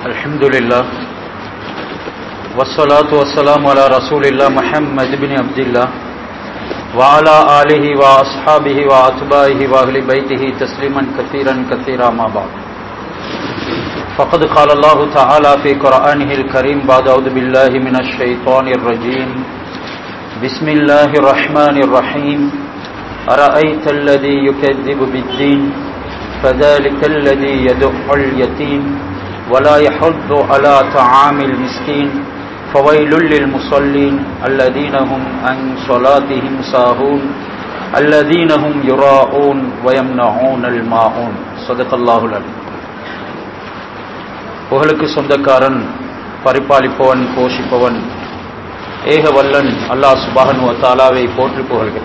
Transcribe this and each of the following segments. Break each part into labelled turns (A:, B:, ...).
A: الحمد لله والصلاة والسلام على رسول الله محمد بن عبد الله وعلى آله وأصحابه وأتباعه وأهل بيته تسليما كثيرا كثيرا ما بعد فقد قال الله تعالى في قرآنه الكريم بعد أعوذ بالله من الشيطان الرجيم بسم الله الرحمن الرحيم أرأيت الذي يكذب بالدين فذلك الذي يدع اليتيم ولا يحض على طعام المسكين فويل للمصلين الذين هم عن صلاتهم ساهون الذين هم يراءون ويمنعون الماعون صدق الله العليم புகழுக்கு சொந்தக்காரன் பரிபாலிப்பவன் போஷிப்பவன் ஏக வல்லன் அல்லாஹ் சுபாகனு தாலாவை போற்றி புகழ்கிறேன்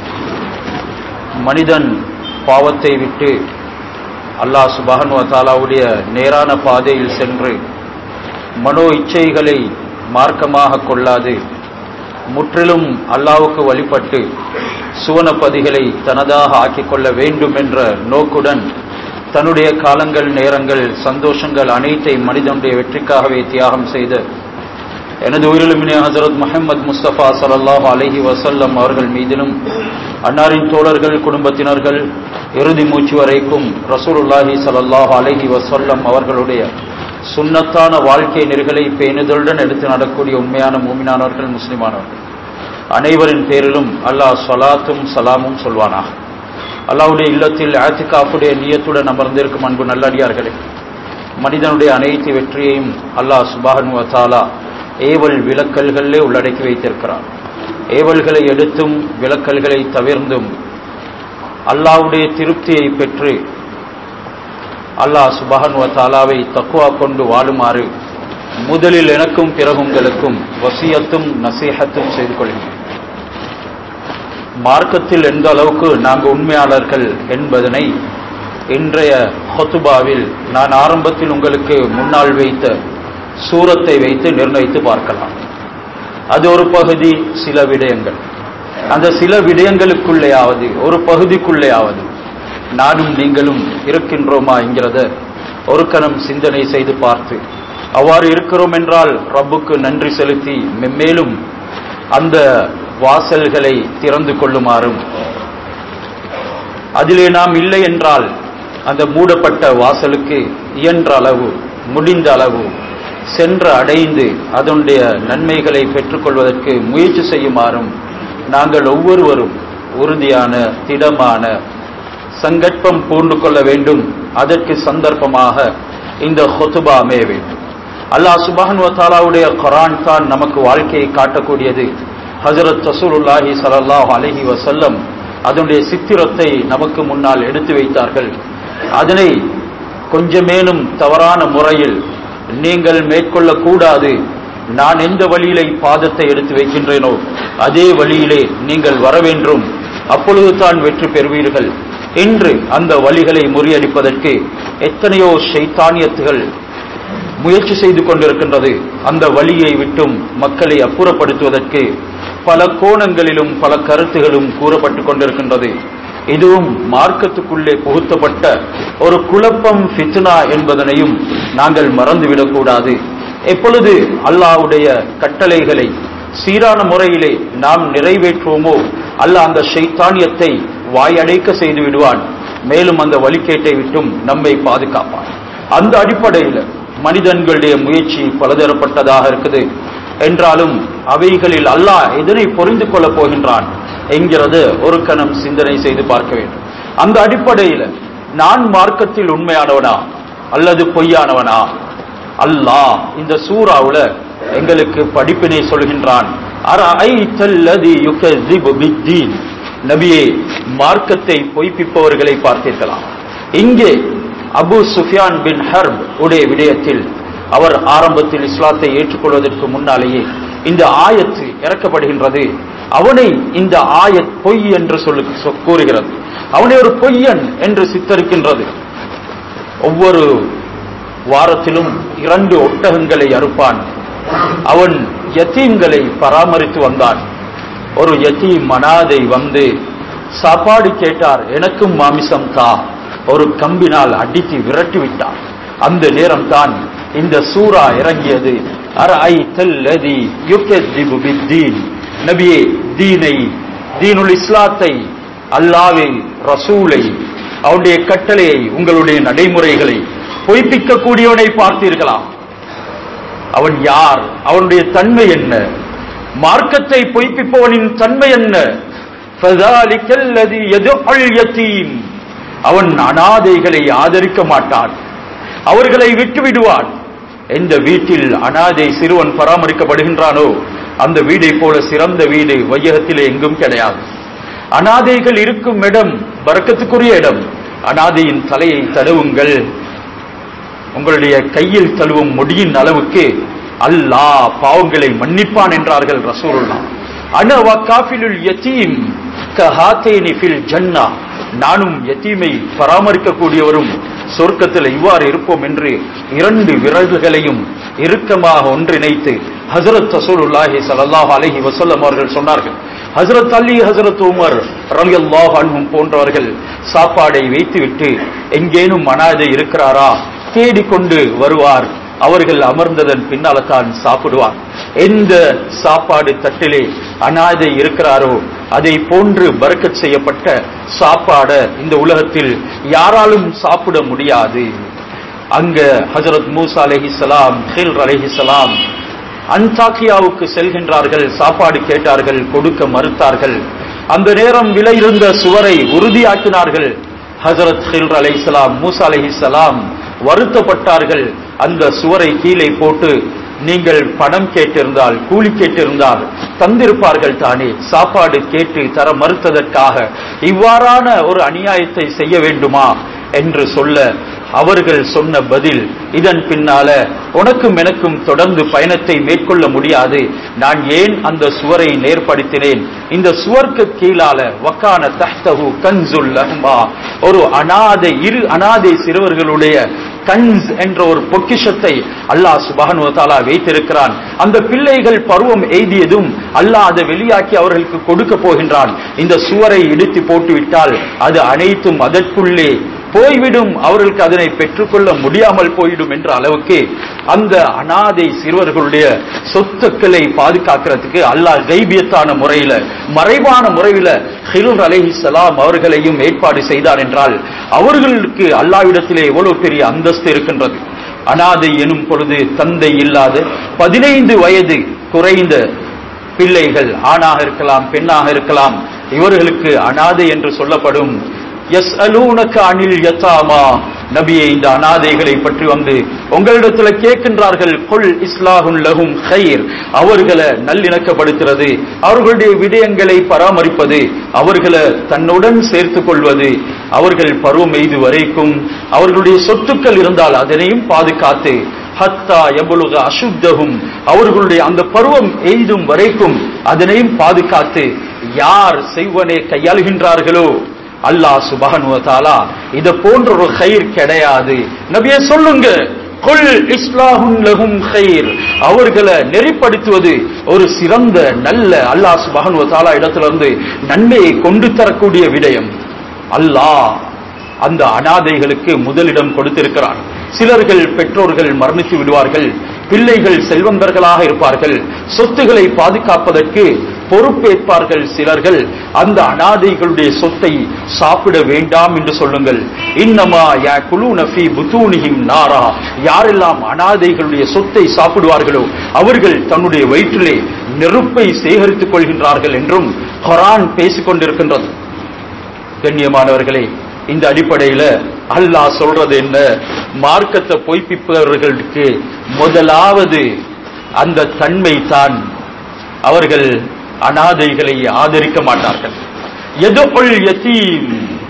A: மனிதன் பாவத்தை விட்டு அல்லாஹ் சுபாகனு தாலாவுடைய நேரான பாதையில் சென்று மனோ இச்சைகளை மார்க்கமாக கொள்ளாது முற்றிலும் அல்லாவுக்கு வழிபட்டு சுவனப்பதிகளை தனதாக ஆக்கிக் கொள்ள வேண்டும் என்ற நோக்குடன் தன்னுடைய காலங்கள் நேரங்கள் சந்தோஷங்கள் அனைத்தை மனிதனுடைய வெற்றிக்காகவே தியாகம் செய்த எனது உயிரிலுமினே ஹசரத் முஹம்மது முஸ்தபா சல்லாஹ் அலஹி வசல்லம் அவர்கள் மீதிலும் அன்னாரின் தோழர்கள் குடும்பத்தினர்கள் இறுதி மூச்சு வரைக்கும் ரசூலுல்லாஹி சல்லாஹ் அலஹி வசல்லம் அவர்களுடைய சுன்னத்தான வாழ்க்கை நெறிகளை பேணுதலுடன் எடுத்து நடக்கூடிய உண்மையான மூமினானவர்கள் முஸ்லிமானவர்கள் அனைவரின் பேரிலும் அல்லாஹ் சலாத்தும் சலாமும் சொல்வானாக அல்லாவுடைய இல்லத்தில் ஆத்திகாப்புடைய நியத்துடன் அமர்ந்திருக்கும் அன்பு நல்லடியார்களே மனிதனுடைய அனைத்து வெற்றியையும் அல்லாஹ் சுபாகன் வத்தாலா ஏவல் விலக்கல்களிலே உள்ளடக்கி வைத்திருக்கிறார் ஏவல்களை எடுத்தும் விலக்கல்களை தவிர்ந்தும் அல்லாவுடைய திருப்தியை பெற்று அல்லாஹ் சுபஹன் வத்தாலாவை தக்குவா கொண்டு வாழுமாறு முதலில் எனக்கும் பிறகு உங்களுக்கும் வசியத்தும் நசீகத்தும் செய்து கொள்கிறேன் மார்க்கத்தில் எந்த அளவுக்கு நாங்கள் உண்மையாளர்கள் என்பதனை இன்றைய ஹொத்துபாவில் நான் ஆரம்பத்தில் உங்களுக்கு முன்னால் வைத்த சூரத்தை வைத்து நிர்ணயித்து பார்க்கலாம் அது ஒரு பகுதி சில விடயங்கள் அந்த சில விடயங்களுக்குள்ளேயாவது ஒரு பகுதிக்குள்ளேயாவது நானும் நீங்களும் இருக்கின்றோமா என்கிறத ஒரு கணம் சிந்தனை செய்து பார்த்து அவ்வாறு இருக்கிறோம் என்றால் ரப்புக்கு நன்றி செலுத்தி மெம்மேலும் அந்த வாசல்களை திறந்து கொள்ளுமாறும் அதிலே நாம் இல்லை என்றால் அந்த மூடப்பட்ட வாசலுக்கு இயன்ற அளவு முடிந்த அளவு சென்று அடைந்து அதனுடைய நன்மைகளை பெற்றுக்கொள்வதற்கு முயற்சி செய்யுமாறும் நாங்கள் ஒவ்வொருவரும் உறுதியான திடமான சங்கற்பம் பூண்டு கொள்ள வேண்டும் அதற்கு சந்தர்ப்பமாக இந்த ஹொத்துபா அமைய வேண்டும் அல்லாஹ் சுபான் வத்தாலாவுடைய கொரான் தான் நமக்கு வாழ்க்கையை காட்டக்கூடியது ஹசரத் ரசூலுல்லாஹி சல்லாஹ் அலஹி வசல்லம் அதனுடைய சித்திரத்தை நமக்கு முன்னால் எடுத்து வைத்தார்கள் அதனை கொஞ்சமேனும் தவறான முறையில் நீங்கள் மேற்கொள்ளக்கூடாது நான் எந்த வழியிலே பாதத்தை எடுத்து வைக்கின்றேனோ அதே வழியிலே நீங்கள் வர வேண்டும் அப்பொழுது தான் வெற்றி பெறுவீர்கள் என்று அந்த வழிகளை முறியடிப்பதற்கு எத்தனையோ ஷைத்தானியத்துகள் முயற்சி செய்து கொண்டிருக்கின்றது அந்த வழியை விட்டும் மக்களை அப்புறப்படுத்துவதற்கு பல கோணங்களிலும் பல கருத்துகளும் கூறப்பட்டு கொண்டிருக்கின்றது இதுவும் மார்க்கத்துக்குள்ளே புகுத்தப்பட்ட ஒரு குழப்பம் ஃபித்னா என்பதனையும் நாங்கள் மறந்துவிடக்கூடாது எப்பொழுது அல்லாவுடைய கட்டளைகளை சீரான முறையிலே நாம் நிறைவேற்றுவோமோ அல்லாஹ் அந்த ஷைத்தானியத்தை வாயடைக்க செய்து விடுவான் மேலும் அந்த வழிகேட்டை விட்டும் நம்மை பாதுகாப்பான் அந்த அடிப்படையில் மனிதன்களுடைய முயற்சி பலதரப்பட்டதாக இருக்குது என்றாலும் அவைகளில் அல்லாஹ் எதனை பொறிந்து கொள்ளப் போகின்றான் என்கிறது ஒரு கணம் சிந்தனை செய்து பார்க்க வேண்டும் அந்த அடிப்படையில் நான் மார்க்கத்தில் உண்மையானவனா அல்லது பொய்யானவனா அல்லாஹ் இந்த சூறாவுல எங்களுக்கு படிப்பினை சொல்கின்றான் நபியே மார்க்கத்தை பொய்ப்பிப்பவர்களை பார்த்தீர்களா இங்கே அபு சுஃபியான் பின் ஹர்ப் உடைய விடயத்தில் அவர் ஆரம்பத்தில் இஸ்லாத்தை ஏற்றுக்கொள்வதற்கு முன்னாலேயே இந்த ஆயத்து இறக்கப்படுகின்றது அவனை இந்த ஆயத் பொய் என்று சொல்லு கூறுகிறது அவனை ஒரு பொய்யன் என்று சித்தரிக்கின்றது ஒவ்வொரு வாரத்திலும் இரண்டு ஒட்டகங்களை அறுப்பான் அவன் யத்தீம்களை பராமரித்து வந்தான் ஒரு யத்தீம் மனாதை வந்து சாப்பாடு கேட்டார் எனக்கும் மாமிசம் தா ஒரு கம்பினால் அடித்து விரட்டி விட்டார் அந்த நேரம் தான் இந்த சூரா இறங்கியது அரஐத்தல்லதி யுகத்திபு பித்தீன் நபியே தீனை தீனுல் இஸ்லாத்தை அல்லாவை ரசூலை அவனுடைய கட்டளையை உங்களுடைய நடைமுறைகளை பொய்ப்பிக்க கூடியவனை பார்த்தீர்களா அவன் யார் அவனுடைய தன்மை என்ன மார்க்கத்தை பொய்ப்பிப்பவனின் தன்மை என்ன فَذَلِكَ الَّذِي يَدُعُّ الْيَتِيمَ அவன் அனாதைகளை ஆதரிக்க மாட்டான் அவர்களை விட்டு விடுவான் எந்த வீட்டில் அனாதை சிறுவன் பராமரிக்கப்படுகின்றானோ அந்த வீடை போல சிறந்த வீடு வையகத்திலே எங்கும் கிடையாது அனாதைகள் இருக்கும் இடம் பறக்கத்துக்குரிய இடம் அனாதையின் தலையை தடவுங்கள் உங்களுடைய கையில் தழுவும் முடியின் அளவுக்கு அல்லாஹ் பாவங்களை மன்னிப்பான் என்றார்கள் ரசூலுல்லா அன வக்காஃபிலுல் யதீம் கஹாத்தேனி ஃபில் ஜன்னா நானும் யத்தீமை பராமரிக்கக்கூடியவரும் சொர்க்கத்தில் இவ்வாறு இருப்போம் என்று இரண்டு விரல்களையும் இறுக்கமாக ஒன்றிணைத்து ஹசரத் ரசூலுல்லாஹி ஸல்லல்லாஹு அலைஹி வஸல்லம் அவர்கள் சொன்னார்கள் ஹசரத் அலி ஹசரத் உமர் ரலியல்லாஹு அன்ஹும் போன்றவர்கள் சாப்பாடை வைத்துவிட்டு எங்கேனும் அனாதை இருக்கிறாரா தேடிக்கொண்டு வருவார் அவர்கள் அமர்ந்ததன் பின்னால தான் சாப்பிடுவார் எந்த சாப்பாடு தட்டிலே அனாதை இருக்கிறாரோ அதை போன்று பறக்கச் செய்யப்பட்ட சாப்பாட இந்த உலகத்தில் யாராலும் சாப்பிட முடியாது அங்க ஹஜரத் மூசா அலைஹிஸ்ஸலாம் ஹில் அலைஹிஸ்ஸலாம் அன்தாக்கியாவுக்கு செல்கின்றார்கள் சாப்பாடு கேட்டார்கள் கொடுக்க மறுத்தார்கள் அந்த நேரம் விலை இருந்த சுவரை உறுதியாக்கினார்கள் ஹஜரத் ஹில் அலைஹிஸ்ஸலாம் மூசா அலைஹிஸ்ஸலாம் வருத்தப்பட்டார்கள் அந்த சுவரை கீழே போட்டு நீங்கள் பணம் கேட்டிருந்தால் கூலி கேட்டிருந்தால் தந்திருப்பார்கள் தானே சாப்பாடு கேட்டு தர மறுத்ததற்காக இவ்வாறான ஒரு அநியாயத்தை செய்ய வேண்டுமா என்று சொல்ல அவர்கள் சொன்ன பதில் இதன் பின்னால உனக்கும் எனக்கும் தொடர்ந்து பயணத்தை மேற்கொள்ள முடியாது நான் ஏன் அந்த சுவரை நேர்படுத்தினேன் இந்த சுவர்க்கு கீழால வக்கான தஹ்தஹு கன்சுல் லஹ்மா ஒரு அனாதை இரு அனாதை சிறுவர்களுடைய கன்ஸ் என்ற ஒரு பொக்கிஷத்தை அல்லாஹ் சுபஹானு தாலா வைத்திருக்கிறான் அந்த பிள்ளைகள் பருவம் எய்தியதும் அல்லாஹ் அதை வெளியாக்கி அவர்களுக்கு கொடுக்க போகின்றான் இந்த சுவரை இடித்து போட்டுவிட்டால் அது அனைத்தும் அதற்குள்ளே போய்விடும் அவர்களுக்கு அதனை பெற்றுக்கொள்ள முடியாமல் போய்விடும் என்ற அளவுக்கு அந்த அனாதை சிறுவர்களுடைய சொத்துக்களை பாதுகாக்கிறதுக்கு அல்லாஹ் கைபியத்தான முறையில மறைவான முறையில ஹிருர் அலைஹிஸ்ஸலாம் அவர்களையும் ஏற்பாடு செய்தார் என்றால் அவர்களுக்கு அல்லாவிடத்திலே எவ்வளவு பெரிய அந்தஸ்து இருக்கின்றது அனாதை எனும் பொழுது தந்தை இல்லாத பதினைந்து வயது குறைந்த பிள்ளைகள் ஆணாக இருக்கலாம் பெண்ணாக இருக்கலாம் இவர்களுக்கு அனாதை என்று சொல்லப்படும் எஸ் அலூனக்கு அனில் யத்தாமா நபியை இந்த அனாதைகளை பற்றி வந்து உங்களிடத்துல கேட்கின்றார்கள் கொல் இஸ்லாஹுன் லஹும் ஹைர் அவர்களை நல்லிணக்கப்படுத்துறது அவர்களுடைய விடயங்களை பராமரிப்பது அவர்களை தன்னுடன் சேர்த்துக் கொள்வது அவர்கள் பருவம் எய்து வரைக்கும் அவர்களுடைய சொத்துக்கள் இருந்தால் அதனையும் பாதுகாத்து ஹத்தா எவ்வளவு அசுத்தகும் அவர்களுடைய அந்த பருவம் எய்தும் வரைக்கும் அதனையும் பாதுகாத்து யார் செய்வனை கையாளுகின்றார்களோ அல்லாஹ் சுபஹனு தாலா இத போன்ற ஒரு கயிர் கிடையாது நபியே சொல்லுங்க கொல் இஸ்லாஹுன் லஹும் கயிர் அவர்களை நெறிப்படுத்துவது ஒரு சிறந்த நல்ல அல்லாஹ் சுபஹனு தாலா இடத்திலிருந்து நன்மையை கொண்டு தரக்கூடிய விடயம் அல்லாஹ் அந்த அனாதைகளுக்கு முதலிடம் கொடுத்திருக்கிறார் சிலர்கள் பெற்றோர்கள் மரணித்து விடுவார்கள் பிள்ளைகள் செல்வந்தர்களாக இருப்பார்கள் சொத்துக்களை பாதுகாப்பதற்கு பொறுப்பேற்பார்கள் சிலர்கள் அந்த அனாதைகளுடைய சொத்தை சாப்பிட வேண்டாம் என்று சொல்லுங்கள் இன்னமா யா குழு நஃபி புத்தூனிஹிம் நாரா யாரெல்லாம் அனாதைகளுடைய சொத்தை சாப்பிடுவார்களோ அவர்கள் தன்னுடைய வயிற்றிலே நெருப்பை சேகரித்துக் கொள்கின்றார்கள் என்றும் குரான் பேசிக் கொண்டிருக்கின்றது கண்ணியமானவர்களே இந்த அடிப்படையில அல்லாஹ் சொல்றது என்ன மார்க்கத்தை பொய்ப்பிப்பவர்களுக்கு முதலாவது அந்த தன்மை தான் அவர்கள் அனாதைகளை ஆதரிக்க மாட்டார்கள் எதுபொள் யத்தீம்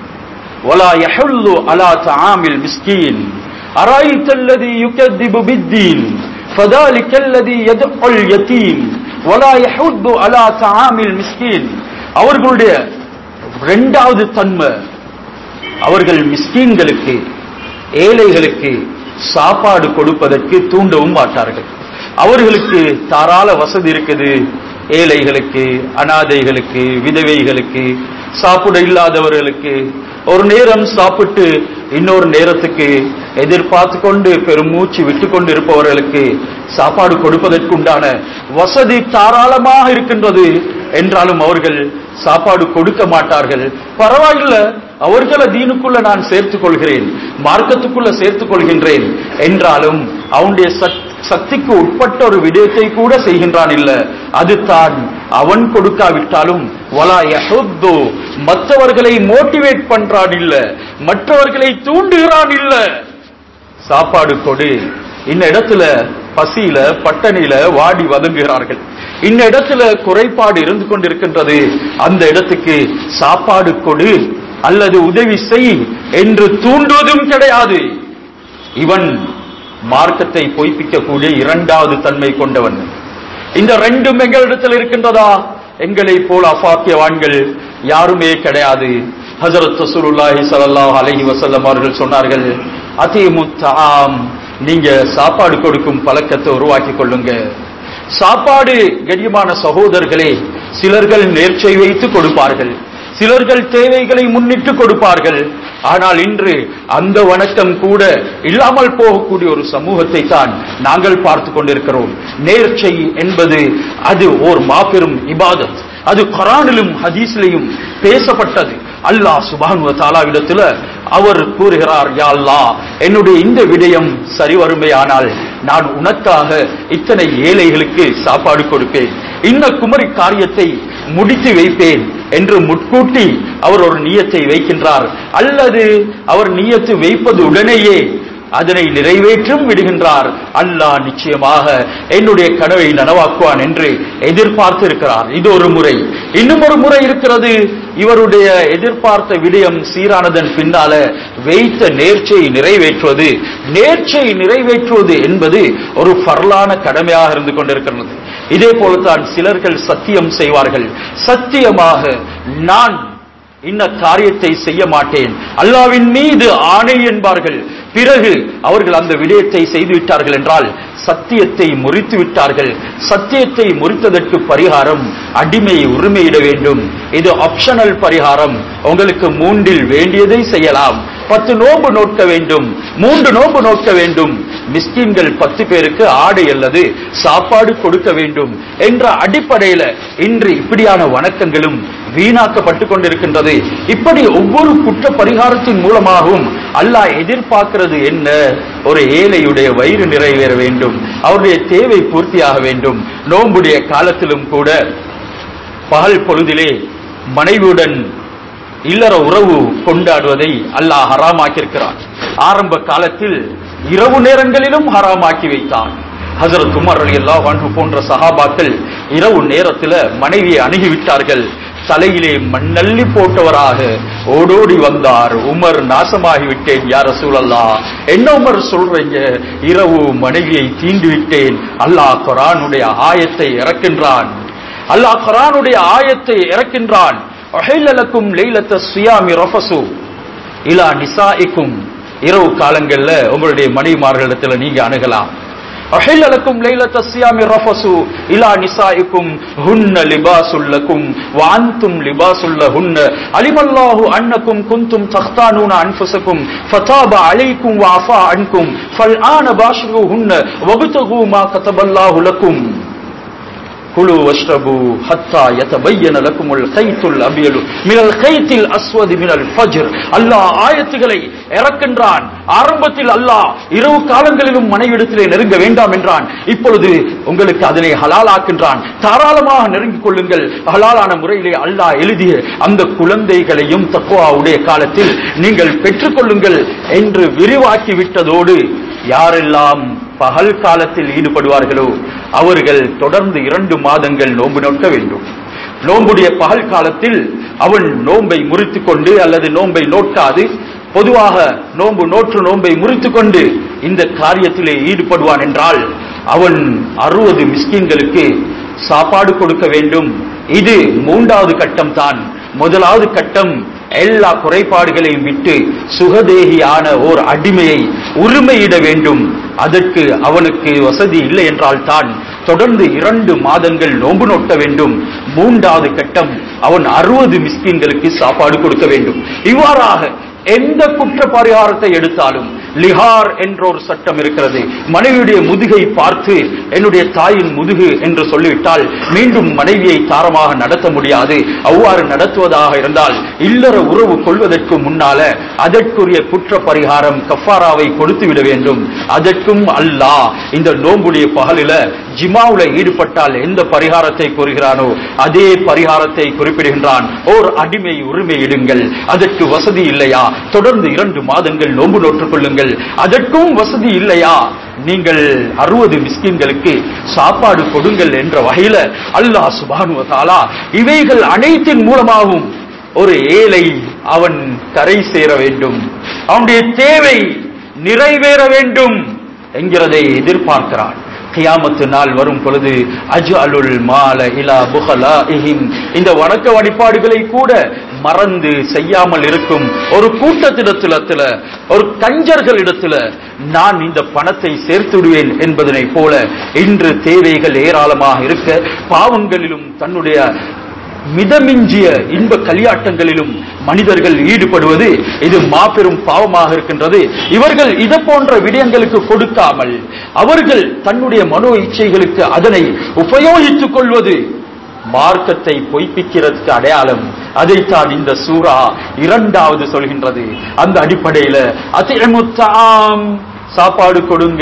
A: ولا يحل على طعام المسكين أرأيت الذي يكذب بالدين فذلك الذي يدعو اليتيم ولا يحض على طعام المسكين அவர்களுடைய இரண்டாவது தன்மை அவர்கள் மிஸ்கீன்களுக்கு ஏழைகளுக்கு சாப்பாடு கொடுப்பதற்கு தூண்டவும் மாட்டார்கள் அவர்களுக்கு தாராள வசதி இருக்குது ஏழைகளுக்கு அனாதைகளுக்கு விதவைகளுக்கு சாப்பிட இல்லாதவர்களுக்கு ஒரு நேரம் சாப்பிட்டு இன்னொரு நேரத்துக்கு எதிர்பார்த்து கொண்டு பெருமூச்சு விட்டு கொண்டு இருப்பவர்களுக்கு சாப்பாடு கொடுப்பதற்குண்டான வசதி தாராளமாக இருக்கின்றது என்றாலும் அவர்கள் சாப்பாடு கொடுக்க மாட்டார்கள் பரவாயில்ல அவர்களை தீனுக்குள்ள நான் சேர்த்துக் கொள்கிறேன் மார்க்கத்துக்குள்ள சேர்த்துக் கொள்கின்றேன் என்றாலும் அவனுடைய சக்- சக்திக்கு உட்பட்ட ஒரு விடயத்தை கூட செய்கின்றான் இல்ல அது தான் அவன் கொடுக்காவிட்டாலும் வலா யஹுத்து மற்றவர்களை மோட்டிவேட் பண்றான் இல்ல மற்றவர்களை தூண்டுகிறான் இல்ல சாப்பாடு கொடு இந்த இடத்துல பசியில பட்டணியில வாடி வதங்குகிறார்கள் இந்த இடத்துல குறைபாடு இருந்து கொண்டிருக்கின்றது அந்த இடத்துக்கு சாப்பாடு கொடு அல்லது உதவி செய் என்று தூண்டுவதும் கிடையாது இவன் மார்க்கத்தை பொய்ப்பிக்கக்கூடிய இரண்டாவது தன்மை கொண்டவன் இந்த ரெண்டும் எங்களிடத்தில் இருக்கின்றதா எங்களை போல் அபாக்கியவான்கள் யாருமே கிடையாது ஹஜரத் ரசூலுல்லாஹி ஸல்லல்லாஹு அலைஹி வஸல்லம் அவர்கள் சொன்னார்கள் அதீமுத் தஆம் நீங்க சாப்பாடு கொடுக்கும் பழக்கத்தை உருவாக்கி கொள்ளுங்க சாப்பாடு கண்ணியமான சகோதரர்களே சிலர்கள் நேர்ச்சை வைத்து கொடுப்பார்கள் சிலர்கள் தேவைகளை முன்னிட்டு கொடுப்பார்கள் ஆனால் இன்று அந்த வணக்கம் கூட இல்லாமல் போகக்கூடிய ஒரு சமூகத்தை தான் நாங்கள் பார்த்து கொண்டிருக்கிறோம் நேர்ச்சை என்பது அது ஓர் மாபெரும் இபாதத் அது குரானிலும் ஹதீஸ்லையும் பேசப்பட்டது அல்லாஹ் சுபானுவ தாலாவிடத்துல அவர் கூறுகிறார் யா அல்லாஹ் என்னுடைய இந்த விடயம் சரிவருமையானால் நான் உனக்காக இத்தனை ஏழைகளுக்கு சாப்பாடு கொடுப்பேன் இந்த குமரி காரியத்தை முடித்து வைப்பேன் என்று முட்கூட்டி அவர் ஒரு நியத்தை வைக்கின்றார் அல்லது அவர் நியத்து வைப்பது உடனேயே அதனை நிறைவேற்றும் விடுகின்றார் அல்லாஹ் நிச்சயமாக என்னுடைய கனவை நனவாக்குவான் என்று எதிர்பார்த்து இருக்கிறார் இது ஒரு முறை இன்னும் ஒரு முறை இருக்கிறது இவருடைய எதிர்பார்த்த விடயம் சீரானதன் பின்னால வைத்த நேர்ச்சையை நிறைவேற்றுவது நேர்ச்சை நிறைவேற்றுவது என்பது ஒரு பரலான கடமையாக இருந்து கொண்டிருக்கிறது இதே போலத்தான் சிலர்கள் சத்தியம் செய்வார்கள் சத்தியமாக நான் இன்ன காரியத்தை செய்ய மாட்டேன் அல்லாவின் மீது ஆணை என்பார்கள் பிறகு அவர்கள் அந்த விடயத்தை செய்து விட்டார்கள் என்றால் சத்தியத்தை முறித்து விட்டார்கள் சத்தியத்தை முறித்ததற்கு பரிகாரம் அடிமை உரிமையிட வேண்டும் இது ஆப்ஷனல் பரிகாரம் உங்களுக்கு மூன்றில் வேண்டியதை செய்யலாம் பத்து நோன்பு நோக்க வேண்டும் மூன்று நோன்பு நோக்க வேண்டும் மிஸ்கின்கள் பத்து பேருக்கு ஆடை அல்லது சாப்பாடு கொடுக்க வேண்டும் என்ற அடிப்படையில இன்று இப்படியான வணக்கங்களும் வீணாக்கப்பட்டு கொண்டிருக்கின்றது இப்படி ஒவ்வொரு குற்ற பரிகாரத்தின் மூலமாகவும் அல்லாஹ் எதிர்பார்க்கிறது என்ன ஒரு ஏழையுடைய வயிறு நிறைவேற வேண்டும் அவருடைய தேவை பூர்த்தியாக வேண்டும் நோன்புடைய காலத்திலும் கூட பகல் பொழுதிலே மனைவியுடன் இல்லற உறவு கொண்டாடுவதை அல்லாஹ் ஹராமாக்கியிருக்கிறான் ஆரம்ப காலத்தில் இரவு நேரங்களிலும் ஹராமாக்கி வைத்தான் ஹசரத் உமர் ரலியல்லாஹு அன்ஹு போன்ற சஹாபாக்கள் இரவு நேரத்துல மனைவியை அணுகிவிட்டார்கள் தலையிலே மண்ணள்ளி போட்டவராக ஓடோடி வந்தார் உமர் நாசமாகி விட்டேன் யார சூழல்லா என்ன உமர் சொல்றீங்க இரவு மனைவியை தீண்டி விட்டேன் அல்லாஹ் குரானுடைய ஆயத்தை இறக்கின்றான் அல்லாஹ் குரானுடைய ஆயத்தை இறக்கின்றான் அஹில்லலக்கும் லைலத்த சுயாமி ரஃபசு இலா நிசாஇக்கும் இரவு காலங்கள்ல உங்களுடைய மனைவிமார்களிடத்துல நீங்க அணுகலாம் أحل لكم ليلة الصيام الرفث إلى نسائكم هن لباس لكم وأنتم لباس لهن علم الله أنكم كنتم تختانون أنفسكم فتاب عليكم وعفى عنكم فالآن باشروهن وابتغوا ما كتب الله لكم குழு வஷ்ரபு ஹத்தா யதபையன லக்குமுல் கைத்துல் அபியலு மினல் கைத்தில் அஸ்வதி மினல் ஃபஜ்ர் அல்லாஹ் ஆயத்துகளை இறக்கின்றான் ஆரம்பத்தில் அல்லாஹ் இரவு காலங்களிலும் மனைவிடத்திலே நெருங்க வேண்டாம் என்றான் இப்பொழுது உங்களுக்கு அதனை ஹலாலாக்கின்றான் தாராளமாக நெருங்கிக் கொள்ளுங்கள் ஹலாலான முறையிலே அல்லாஹ் எழுதிய அந்த குழந்தைகளையும் தக்குவாவுடைய காலத்தில் நீங்கள் பெற்றுக்கொள்ளுங்கள் என்று விரிவாக்கி விட்டதோடு யாரெல்லாம் பகல் காலத்தில் ஈடுபடுவார்களோ அவர்கள் தொடர்ந்து இரண்டு மாதங்கள் நோன்பு நோக்க வேண்டும் நோன்புடைய பகல் காலத்தில் அவன் நோன்பை முறித்துக் கொண்டு அல்லது நோன்பை நோக்காது பொதுவாக நோன்பு நோற்று நோன்பை முறித்துக் கொண்டு இந்த காரியத்திலே ஈடுபடுவான் என்றால் அவன் அறுபது மிஸ்கின்களுக்கு சாப்பாடு கொடுக்க வேண்டும் இது மூன்றாவது கட்டம் தான் முதலாவது கட்டம் எல்லா குறைபாடுகளையும் விட்டு சுகதேகியான ஓர் அடிமையை உரிமையிட வேண்டும் அதற்கு அவனுக்கு வசதி இல்லை என்றால் தான் தொடர்ந்து இரண்டு மாதங்கள் நோன்பு நோட்ட வேண்டும் மூன்றாவது கட்டம் அவன் அறுபது மிஸ்கின்களுக்கு சாப்பாடு கொடுக்க வேண்டும் இவ்வாறாக எந்த குற்ற பரிகாரத்தை எடுத்தாலும் லிஹார் என்ற ஒரு சட்டம் இருக்கிறது மனைவியுடைய முதுகை பார்த்து என்னுடைய தாயின் முதுகு என்று சொல்லிவிட்டால் மீண்டும் மனைவியை தாரமாக நடத்த முடியாது அவ்வாறு நடத்துவதாக இருந்தால் இல்லற உறவு கொள்வதற்கு முன்னால அதற்குரிய குற்ற பரிகாரம் கஃபாராவை கொடுத்து விட வேண்டும் அதற்கும் அல்லாஹ் இந்த நோம்புடைய பகலில ஜிமாவுல ஈடுபட்டால் எந்த பரிகாரத்தை கூறுகிறானோ அதே பரிகாரத்தை குறிப்பிடுகின்றான் ஓர் அடிமை உரிமை இடுங்கள் அதற்கு வசதி இல்லையா தொடர்ந்து இரண்டு மாதங்கள் நோன்பு நோற்றுக் கொள்ளுங்கள் அதற்கும் வசதி இல்லையா நீங்கள் அறுபது மிஸ்கின்களுக்கு சாப்பாடு கொடுங்கள் என்ற வகையில அல்லாஹ் சுபானு தாலா இவைகள் அனைத்தின் மூலமாகவும் ஒரு ஏழை அவன் கரை சேர வேண்டும் அவனுடைய தேவை நிறைவேற வேண்டும் என்கிறதை எதிர்பார்க்கிறான் கியாமத்து நாள் வரும் பொழுது அஜ் அலுல் மால இலா புகலாஇஹிம் இந்த வணக்க வழிபாடுகளை கூட மறந்து செய்யாமல் இருக்கும் ஒரு கூட்டத்திடத்தில ஒரு கஞ்சர்களிடத்துல நான் இந்த பணத்தை சேர்த்து விடுவேன் என்பதனை போல இன்று தேவைகள் ஏராளமாக இருக்க பாவங்களிலும் தன்னுடைய மிதமிஞ்சிய இன்ப கலியாட்டங்களிலும் மனிதர்கள் ஈடுபடுவது இது மாபெரும் பாவமாக இருக்கின்றது இவர்கள் இது போன்ற விடயங்களுக்கு கொடுக்காமல் அவர்கள் தன்னுடைய மனோ இச்சைகளுக்கு அதனை உபயோகித்துக் கொள்வது மார்க்கத்தை பொய்ப்பிக்கிறதுக்கு அடையாளம் அதைத்தான் இந்த சூரா இரண்டாவது சொல்கின்றது அந்த அடிப்படையில அதிமுத்தாம் சாப்பாடு கொடுங்க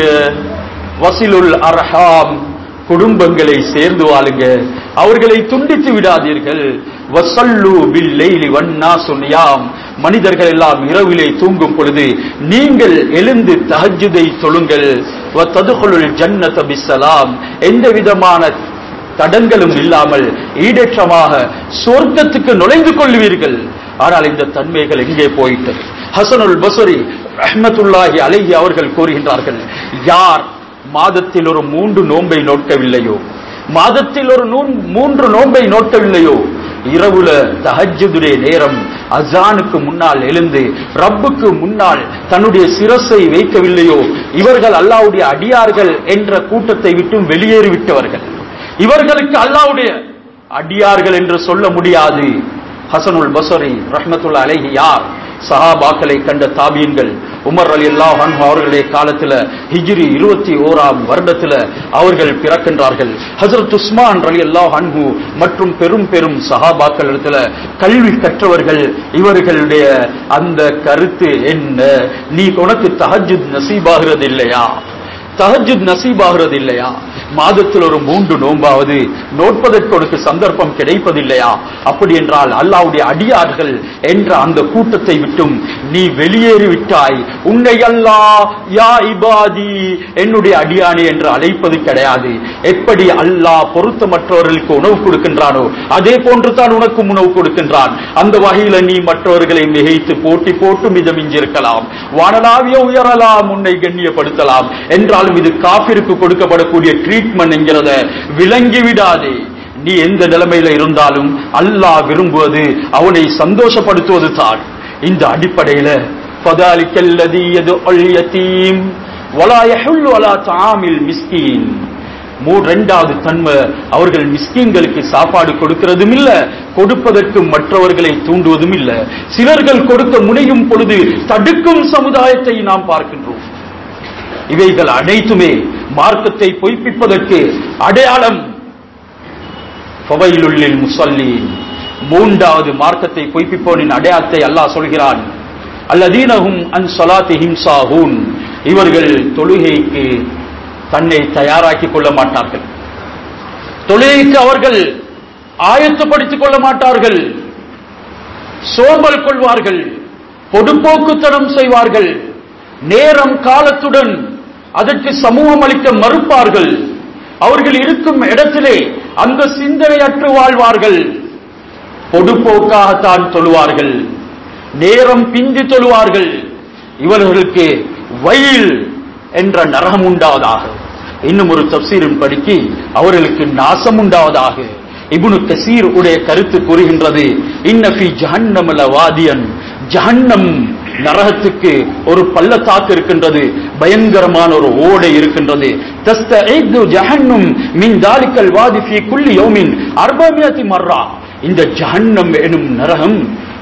A: வசிலுல் அர்ஹாம் குடும்பங்களை சேர்ந்து வாழுங்க அவர்களை துண்டித்து விடாதீர்கள் வசல்லு பில்லைலி வன்னாசு நியாம் மனிதர்கள் எல்லாம் இரவிலே தூங்கும் பொழுது நீங்கள் எழுந்து தஹஜுதை தொழுங்கள் வத்ததுகுலுல் ஜன்னத பிஸ்ஸலாம் எந்த விதமான தடங்களும் இல்லாமல் ஈடேற்றமாக சொர்க்கத்துக்கு நுழைந்து கொள்வீர்கள் ஆனால் இந்த தன்மைகள் எங்கே போயிட்டது ஹசனுல் பசரி ரஹ்மத்துல்லாஹி அலைஹி அவர்கள் கூறுகின்றார்கள் யார் மாதத்தில் ஒரு மூன்று நோன்பை நோக்கவில்லையோ மாதத்தில் ஒரு நூன்- மூன்று நோன்பை நோக்கவில்லையோ இரவுல தஹஜ்ஜுடைய நேரம் அசானுக்கு முன்னால் எழுந்து ரப்புக்கு முன்னால் தன்னுடைய சிரசை வைக்கவில்லையோ இவர்கள் அல்லாஹ்வுடைய அடியார்கள் என்ற கூட்டத்தை விட்டும் வெளியேறிவிட்டவர்கள் இவர்களுக்கு அல்லாஹ்வுடைய அடியார்கள் என்று சொல்ல முடியாது ஹசனுல் பசரி ரஹ்மத்துல்லா அலைஹி யார் சஹாபாக்களை கண்ட தாபீன்கள் உமர் அலி அல்லாஹ் அவர்களுடைய காலத்துல ஹிஜ்ரி இருபத்தி ஓராம் வருடத்துல அவர்கள் பிறக்கின்றார்கள் ஹசரத் உஸ்மான் அலி அல்லாஹ் அன்ஹு மற்றும் பெரும் பெரும் சஹாபாக்கள் இடத்துல கல்வி கற்றவர்கள் இவர்களுடைய அந்த கருத்து என்ன நீ உனக்கு தஹஜுத் நசீபாகிறது இல்லையா தஹஜுத் நசீபாகிறது இல்லையா மாதத்தில் ஒரு மூன்று நோம்பாவது நோட்பதற்கு உனக்கு சந்தர்ப்பம் கிடைப்பதில்லையா அப்படி என்றால் அல்லாவுடைய அடியார்கள் என்ற அந்த கூட்டத்தை விட்டும் நீ வெளியேறி விட்டாய் உன்னை அல்லா யா இபாதி என்னுடைய அடியானே என்று அழைப்பது கிடையாது எப்படி அல்லாஹ் பொருத்தமற்றவர்களுக்கு உணவு கொடுக்கின்றானோ அதே போன்று தான் உனக்கும் உணவு கொடுக்கின்றான் அந்த வகையில நீ மற்றவர்களை மிகைத்து போட்டி போட்டு மிதமிஞ்சிருக்கலாம் வானலாவிய உயரலாம் உன்னை கண்ணியப்படுத்தலாம் என்றாலும் இது காபிற்கு கொடுக்கப்படக்கூடிய ட்ரீட்மெண்ட் என்கிறத விளங்கி விடாதே நீ எந்த நிலைமையில இருந்தாலும் அல்லாஹ் விரும்புவது அவனை சந்தோஷப்படுத்துவது தான் இந்த அடிப்படையில فَذَلِكَ الَّذِي يَدْعُ الْيَتِيمَ وَلَا يَحُلُّ عَلَى طَعَامِ الْمِسْكِينِ மூ ரெண்டாவது தன்மை அவர்கள் மிஸ்கீன்களுக்கு சாப்பாடு கொடுக்கிறதும் இல்ல கொடுப்பதற்கு மற்றவர்களை தூண்டுவதும் இல்ல சிலர்கள் கொடுக்க முனையும் பொழுது தடுக்கும் சமுதாயத்தை நாம் பார்க்கின்றோம் இவைகள் அனைத்துமே மார்க்கத்தை பொய்ப்பிப்பதற்கு அடையாளம் ஃபவைலுல்லில் முசல்லீன் மூன்றாவது மார்க்கத்தை பொய்ப்பிப்போனின் அடையாளத்தை அல்லாஹ் சொல்கிறான் அல்லதீனஹும் அன் ஸலாத்திஹிம் சாஹூன் இவர்கள் தொழுகைக்கு தன்னை தயாராக்கிக் கொள்ள மாட்டார்கள் தொழுகைக்கு அவர்கள் ஆயத்தப்படுத்திக் கொள்ள மாட்டார்கள் சோம்பல் கொள்வார்கள் பொதுப்போக்குத்தனம் செய்வார்கள் நேரம் காலத்துடன் அதற்கு சமூகம் அளிக்க மறுப்பார்கள் அவர்கள் இருக்கும் இடத்திலே அந்த சிந்தனையற்று வாழ்வார்கள் பொதுப்போக்காகத்தான் தொழுவார்கள் நேரம் பிந்தி தொழுவார்கள் இவர்களுக்கு வயல் என்ற நரகம் உண்டாவதாக இன்னும் ஒரு தப்சீரின் படிக்கு அவர்களுக்கு நாசம் உண்டாவதாக இப்னு கசீர் உடைய கருத்து கூறுகின்றது இன்னஃபி ஜஹன்னம் வாதியன் ஜஹன்னம் நரகத்துக்கு ஒரு பள்ளத்தாக்கு இருக்கின்றது பயங்கரமான ஒரு ஓடை இருக்கின்றது தஸ்தஈது ஜஹன்னும் மின் தாலிக்கல் வாதி ஃபீ குல்லி யௌமின் அர்பமியத்தி மர்ரா இந்த ஜஹன்னம் எனும் நரகம்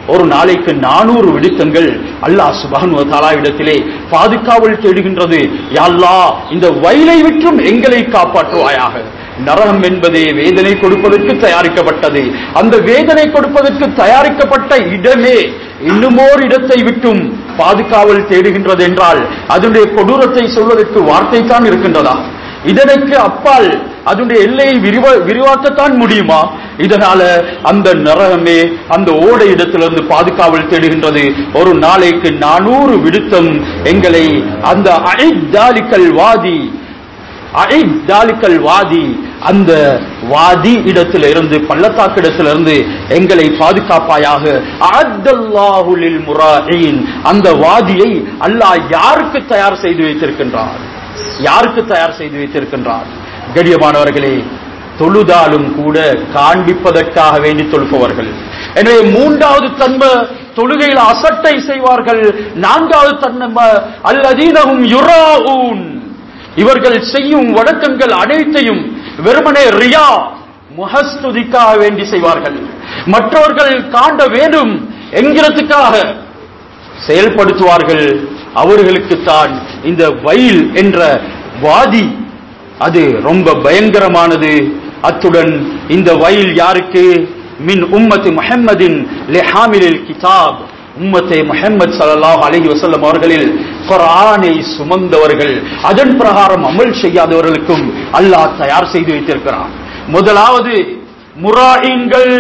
A: ஒரு நாளைக்கு நானூறு விடுத்தங்கள் அல்லாஹ் சுபானு தாலா இடத்திலே பாதுகாவல் தேடுகின்றது யாழ்லா இந்த வயலை விற்றும் எங்களை காப்பாற்றுவாயாக நரகம் என்பதே வேதனை கொடுப்பதற்கு தயாரிக்கப்பட்டது அந்த வேதனை கொடுப்பதற்கு தயாரிக்கப்பட்ட இடமே இன்னுமோர் இடத்தை விட்டும் பாதுகாவல் தேடுகின்றது என்றால் அதனுடைய கொடூரத்தை சொல்வதற்கு வார்த்தை தான் இருக்கின்றதா இதனுக்கு அப்பால் அதனுடைய எல்லையை விரிவ விரிவாக்கத்தான் முடியுமா இதனால அந்த நரகமே அந்த ஓடை இடத்திலிருந்து பாதுகாவல் தேடுகின்றது ஒரு நாளைக்கு நானூறு விடுத்தம் எங்களை அந்த அழைத்தாலிக்கல் வாதி அழைத்தாலிக்கல் வாதி அந்த வாதி இடத்துல இருந்து பள்ளத்தாக்கு இடத்துல இருந்து எங்களை பாதுகாப்பாயாக அத்தல்லாஹுலில் முராஹின் அந்த வாதியை அல்லாஹ் யாருக்கு தயார் செய்து வைத்திருக்கின்றார் யாருக்கு தயார் செய்து வைத்திருக்கின்றார் கடியமானவர்களே தொழுதாலும் கூட காண்பிப்பதற்காக வேண்டி தொழுப்பவர்கள் எனவே மூன்றாவது தன்மை தொழுகையில் அசட்டை செய்வார்கள் நான்காவது தன்மை அல்லதீனகும் யுராஊன் இவர்கள் செய்யும் வழக்கங்கள் அனைத்தையும் வெறுமனே ரியா முகஸ்துதிக்காக வேண்டி செய்வார்கள் மற்றவர்கள் காண்ட வேண்டும் என்கிறதுக்காக செயல்படுத்துவார்கள் அவர்களுக்குத்தான் இந்த வயல் என்ற வாதி அது ரொம்ப பயங்கரமானது அத்துடன் இந்த வயல் யாருக்கு மின் உம்மத்து முஹம்மதின் லெஹாமிலில் கிதாப் உம்மத்தை முஹம்மது ஸல்லல்லாஹு அலைஹி வஸல்லம் அவர்களில் குர்ஆனை சுமந்தவர்கள் அதன் பிரகாரம் அமல் செய்யாதவர்களுக்கும் அல்லாஹ் தயார் செய்து வைத்திருக்கிறான் முதலாவது முராயின்கள்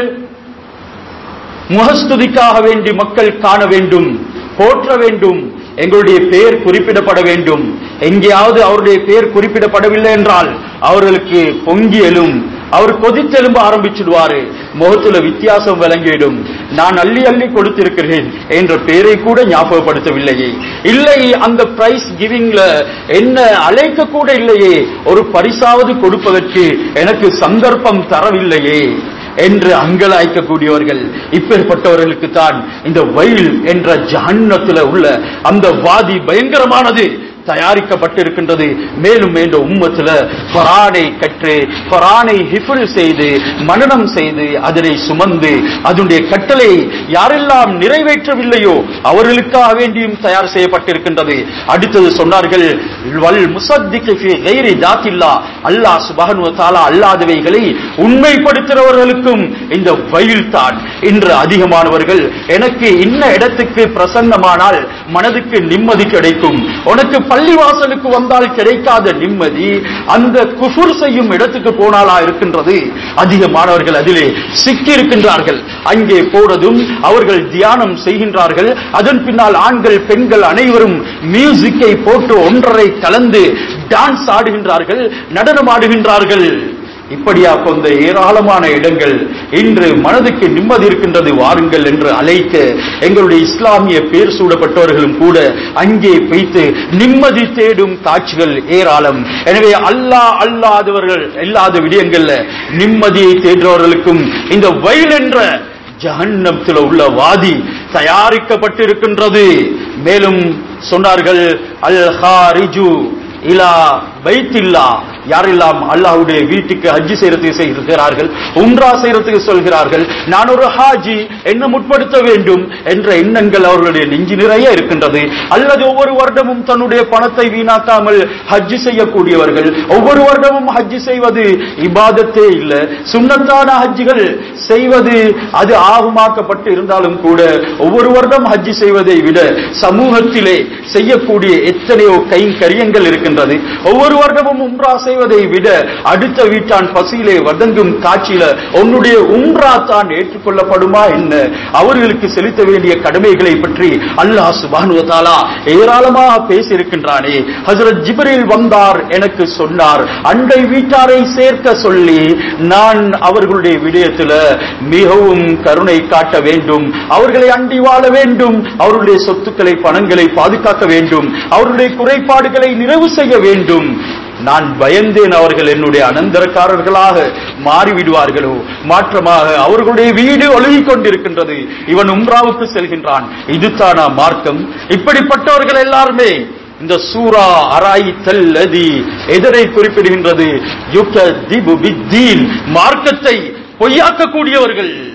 A: முகஸ்துதிக்காக வேண்டி மக்கள் காண வேண்டும் போற்ற வேண்டும் எங்களுடைய பெயர் குறிப்பிடப்பட வேண்டும் எங்கேயாவது அவருடைய பெயர் குறிப்பிடப்படவில்லை என்றால் அவர்களுக்கு பொங்கி எழும் அவர் கொதித்தெலும்ப ஆரம்பிச்சிடுவாரு முகத்துல வித்தியாசம் விளங்கிவிடும் நான் அள்ளி அள்ளி கொடுத்திருக்கிறேன் என்ற பெயரை கூட ஞாபகப்படுத்தவில்லையே இல்லை அந்த பிரைஸ் கிவிங்ல என்ன அழைக்க கூட இல்லையே ஒரு பரிசாவது கொடுப்பதற்கு எனக்கு சந்தர்ப்பம் தரவில்லையே என்று அங்கலாய்க்கக்கூடியவர்கள் இப்பேற்பட்டவர்களுக்கு தான் இந்த வயல் என்ற ஜஹன்னத்துல உள்ள அந்த வாதி பயங்கரமானது தயாரிக்கப்பட்டிருக்கின்றது மேலும் மேலும் உம்மத்துல குரானை கற்று குரானை ஹிஃபுல் செய்து மனனம் செய்து அதனை சுமந்து அதனுடைய கட்டளை யாரெல்லாம் நிறைவேற்றவில்லையோ அவர்களுக்காக வேண்டியும் தயார் செய்யப்பட்டிருக்கின்றது அடுத்தது சொன்னார்கள் வல் முசத்திக்கு ஃபி கைரி தாத்தில்லா அல்லாஹ் சுபஹானு வ தஆலா அல்லாதவைகளை உண்மைப்படுத்துகிறவர்களுக்கும் இந்த வயல் தான் இன்று அதிகமானவர்கள் எனக்கு இன்ன இடத்துக்கு பிரசன்னமானால் மனதுக்கு நிம்மதி கிடைக்கும் உனக்கு பள்ளிவாசலுக்கு வந்தால் கிடைக்காத நிம்மதி அந்த குஃபுர் செய்யும் இடத்துக்கு போனாலா இருக்கின்றது அதிகமானவர்கள் அதிலே சிக்கி இருக்கின்றார்கள் அங்கே போனதும் அவர்கள் தியானம் செய்கின்றார்கள் அதன் பின்னால் ஆண்கள் பெண்கள் அனைவரும் மியூசிக்கை போட்டு ஒன்றரை கலந்து டான்ஸ் ஆடுகின்றார்கள் நடனம் ஆடுகின்றார்கள் இப்படியா கொண்ட ஏராளமான இடங்கள் இன்று மனதுக்கு நிம்மதி இருக்கின்றது வாருங்கள் என்று அழைக்க எங்களுடைய இஸ்லாமிய பேர் சூடப்பட்டவர்களும் கூட அங்கே வைத்து நிம்மதி தேடும் காட்சிகள் ஏராளம் எனவே அல்லாஹ் அல்லாதவர்கள் இல்லாத விடயங்கள்ல நிம்மதியை தேடுறவர்களுக்கும் இந்த வயல் என்ற ஜஹன்னத்தில் உள்ள வாதி தயாரிக்கப்பட்டிருக்கின்றது மேலும் சொன்னார்கள் அல் ஹாரிஜு இலா பைத்தில்லா யாரெல்லாம் அல்லாஹ்வுடைய வீட்டுக்கு ஹஜ்ஜி செய்யறதுக்கு செய்கிறார்கள் உம்ரா செய்யறதுக்கு சொல்கிறார்கள் நான் ஒரு ஹாஜி என்ன முற்படுத்த வேண்டும் என்ற எண்ணங்கள் அவர்களுடைய நெஞ்சு நிறைய இருக்கின்றது அல்லது ஒவ்வொரு வருடமும் தன்னுடைய பணத்தை வீணாக்காமல் ஹஜ்ஜி செய்யக்கூடியவர்கள் ஒவ்வொரு வருடமும் ஹஜ்ஜி செய்வது இபாதத்தே இல்லை சுண்ணத்தான ஹஜ்ஜிகள் செய்வது அது ஆகுமாக்கப்பட்டு இருந்தாலும் கூட ஒவ்வொரு வருடம் ஹஜ்ஜி செய்வதை விட சமூகத்திலே செய்யக்கூடிய எத்தனையோ கைங்கரியங்கள் இருக்கின்றது ஒவ்வொரு வருடமும் உம்ரா செய்வதை விட அடுத்த வீட்டான் பசியிலே வதங்கும் காட்சியில உன்னுடைய உம்ரா தான் ஏற்றுக்கொள்ளப்படுமா என்ன அவர்களுக்கு செலுத்த வேண்டிய கடமைகளை பற்றி அல்லாஹ் சுபானு தாலா ஏராளமாக பேசியிருக்கின்றானே ஹசரத் ஜிப்ரீல் வந்தார் எனக்கு சொன்னார் அண்டை வீட்டாரை சேர்க்க சொல்லி நான் அவர்களுடைய விடயத்துல மிகவும் கருணை காட்ட வேண்டும் அவர்களை அண்டி வாழ வேண்டும் அவர்களுடைய சொத்துக்களை பணங்களை பாதுகாக்க வேண்டும் அவர்களுடைய குறைபாடுகளை நிறைவு செய்ய வேண்டும் நான் பயந்தேன் அவர்கள் என்னுடைய அனந்தரக்காரர்களாக மாறிவிடுவார்களோ மாற்றமாக அவர்களுடைய வீடு ஒழுகிக் கொண்டிருக்கின்றது இவன் உம்ராவுக்கு செல்கின்றான் இதுதானா மார்க்கம் இப்படிப்பட்டவர்கள் எல்லாருமே இந்த சூரா அராய் தல்லதி எதனை குறிப்பிடுகின்றது யுக்திபு பித்தீன் மார்க்கத்தை பொய்யாக்கக்கூடியவர்கள்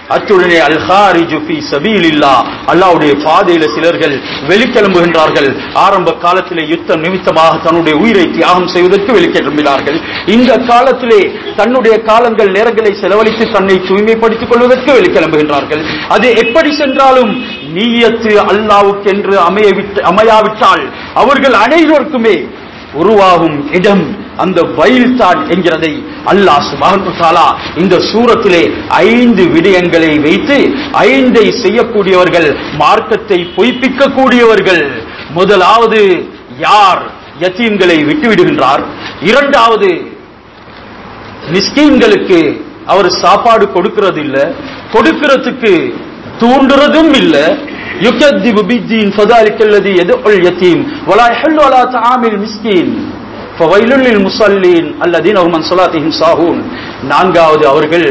A: அத்துடனே அல் ஹாரிஜு ஃபீ சபீலில்லா அல்லாஹ்வுடைய பாதையில சிலர்கள் வெளிக்கிளம்புகின்றார்கள் ஆரம்ப காலத்திலே யுத்தம் நிமித்தமாக தன்னுடைய உயிரை தியாகம் செய்வதற்கு வெளிக்கிளம்பினார்கள் இந்த காலத்திலே தன்னுடைய காலங்கள் நேரங்களை செலவழித்து தன்னை தூய்மைப்படுத்திக் கொள்வதற்கு வெளிக்கிளம்புகின்றார்கள் அது எப்படி சென்றாலும் நீயத்து அல்லாவுக்கென்று அமையவிட்டு அமையாவிட்டால் அவர்கள் அனைவருக்குமே உருவாகும் இடம் அந்த வயல் தான் என்கிறதை அல்லாஹ் சுப்ஹானஹு தஆலா இந்த சூரத்திலே ஐந்து விடயங்களை வைத்து ஐந்தை செய்யக்கூடியவர்கள் மார்க்கத்தை பொய்ப்பிக்க கூடியவர்கள் முதலாவது யார் யத்தீம்களை விட்டுவிடுகின்றார் இரண்டாவது மிஸ்கீன்களுக்கு அவர் சாப்பாடு கொடுக்கிறது இல்ல கொடுக்கிறதுக்கு தூண்டுறதும் இல்ல யுகத்திபு பித்தீன் ஃபதாலிக்க அல்லதி யதுல் யதீம் வலா யஹல்லு அலா தஆமில் மிஸ்கீன் ஃபவைலுல் லில் முஸல்லீன் அல்லதீன ஹும் அன் ஸலாத்திஹிம் சாஹூன் நான்காவது அவர்கள்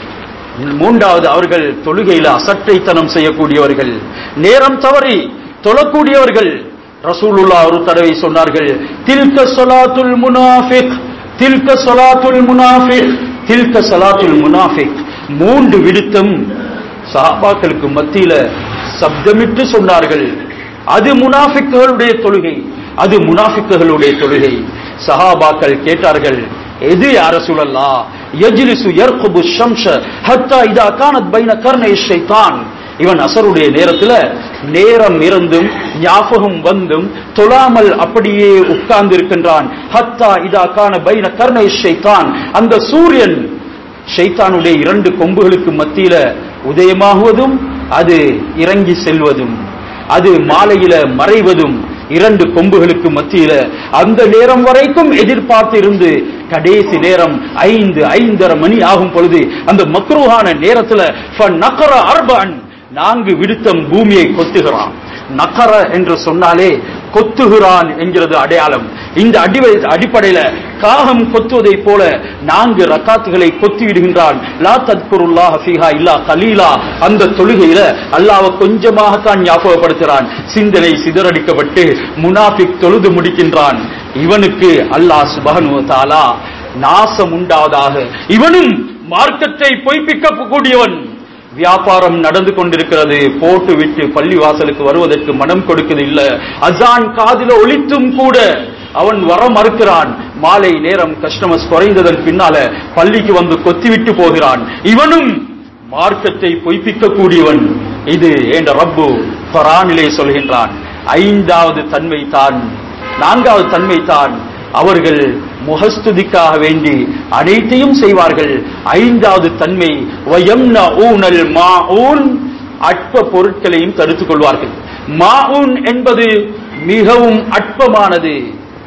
A: மூன்றாவது அவர்கள் தொழுகையில அசட்டைத்தனம் செய்யக்கூடியவர்கள் நேரம் தவறி தொழக்கூடியவர்கள் ரசூலுல்லா ஒரு தடவை சொன்னார்கள் தில்க ஸலாத்துல் முனாஃபிக் தில்க ஸலாத்துல் முனாஃபிக் தில்க ஸலாத்துல் முனாஃபிக் மூன்று விடுத்தம் சஹாபாக்களுக்கு மத்தியில சப்தமிட்டு சொன்னார்கள் அது முனாஃபிக்குகளுடைய தொழுகை அது முனாஃபிக்குகளுடைய தொழுகை சஹாபாக்கள் கேட்டார்கள் எது யார சூழல்லா யஜ்லிசு யர்குபு ஷம்ஷ ஹத்தா இதா கானத் பைன கர்ணை ஷைத்தான் இவன் அசருடைய நேரத்துல நேரம் இருந்தும் ஞாபகம் வந்தும் தொழாமல் அப்படியே உட்கார்ந்து இருக்கின்றான் ஹத்தா இதா கான பைன கர்ணை ஷைத்தான் அந்த சூரியன் ஷைத்தானுடைய இரண்டு கொம்புகளுக்கு மத்தியில உதயமாகுவதும் அது இறங்கி செல்வதும் அது மாலையில மறைவதும் இரண்டு கொம்புகளுக்கு மத்தியில அந்த நேரம் வரைக்கும் எதிர்பார்த்து இருந்து கடைசி நேரம் ஐந்து ஐந்தரை மணி ஆகும் பொழுது அந்த மக்ரூஹான நேரத்துல நக்கர அர்பன் நான்கு விடுத்தம் பூமியை கொத்துகிறான் நக்கர என்று சொன்னாலே கொத்துகிறான் என்கிறது அடையாளம் இந்த அடி அடிப்படையில காகம் கொத்துவதை போல நான்கு ரக்காத்துகளை கொத்தி விடுகின்றான் லா தத்குருல்லாஹ் ஃபீஹா இல்லா கலீலா அந்த தொழுகையில அல்லாஹ்வை கொஞ்சமாகத்தான் ஞாபகப்படுத்துகிறான் சிந்தனை சிதறடிக்கப்பட்டு முனாஃபிக் தொழுது முடிக்கின்றான் இவனுக்கு அல்லாஹ் சுபஹனு தாலா நாசம் உண்டாவதாக இவனும் மார்க்கத்தை பொய்ப்பிக்க கூடியவன் வியாபாரம் நடந்து கொண்டிருக்கிறது போட்டு விட்டு பள்ளி வாசலுக்கு வருவதற்கு மனம் கொடுக்குது இல்ல அசான் காதில ஒலித்தும் கூட அவன் வர மறுக்கிறான் மாலை நேரம் கஸ்டமர்ஸ் குறைந்ததன் பின்னால பள்ளிக்கு வந்து கொத்திவிட்டு போகிறான் இவனும் மார்க்கத்தை பொய்ப்பிக்க கூடியவன் இது என்ற ரப்பு பரானிலே சொல்கின்றான் ஐந்தாவது தன்மை தான் நான்காவது தன்மை தான் அவர்கள் முகஸ்துதிக்காக வேண்டி அனைத்தையும் செய்வார்கள் ஐந்தாவது தன்மை வயம்ன ஊனல் மாஊன் அற்ப பொருட்களையும் தடுத்துக் கொள்வார்கள் மாஊன் என்பது மிகவும் அற்பமானது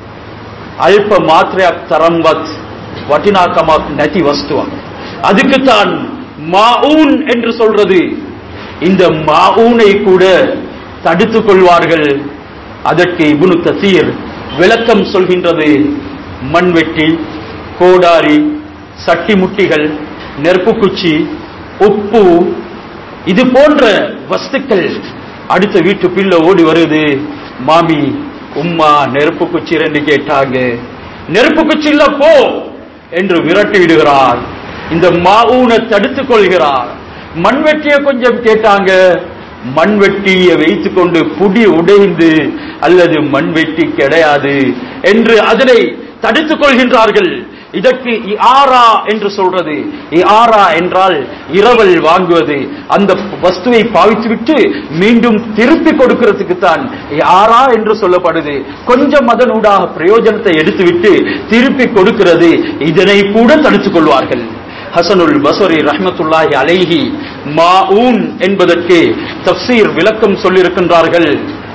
A: அல்ப மாத்திர தரம்பத் வட்டினாக்கமாக் நதி வஸ்துவம் அதுக்குத்தான் மாஊன் என்று சொல்றது இந்த மாஊனை கூட தடுத்துக் கொள்வார்கள் அதற்கு இபுனு கசீர் விளக்கம் சொல்கின்றது மண்வெட்டி கோடாரி சட்டி முட்டிகள் நெருப்பு குச்சி உப்பு இது போன்ற வஸ்துக்கள் அடுத்த வீட்டு பிள்ளை ஓடி வருது மாமி உம்மா நெருப்பு குச்சி ரெண்டு கேட்டாங்க நெருப்பு குச்சி இல்ல போ என்று விரட்டி விடுகிறார் இந்த மாவுனை தடுத்துக் கொள்கிறார் மண்வெட்டியை கொஞ்சம் கேட்டாங்க மண்வெட்டியை வைத்துக் கொண்டு புடி உடைந்து அல்லது மண்வெட்டி கிடையாது என்று அதனை தடுத்துக் கொள்கின்றார்கள் இதற்கு இஆரா என்று சொல்றது இஆரா என்றால் இரவல் வாங்குவது அந்த வஸ்துவை பாவித்துவிட்டு மீண்டும் திருப்பி கொடுக்கிறதுக்கு தான் இஆரா என்று சொல்லப்படுது கொஞ்சம் அதனூடாக பிரயோஜனத்தை எடுத்துவிட்டு திருப்பி கொடுக்கிறது இதனை கூட தடுத்துக் கொள்வார்கள் ஹசனுல் பசரி ரஹ்மத்துல்லாஹி அலைஹி மாஊன் என்பதற்கு தப்சீர் விளக்கம் சொல்லியிருக்கின்றார்கள்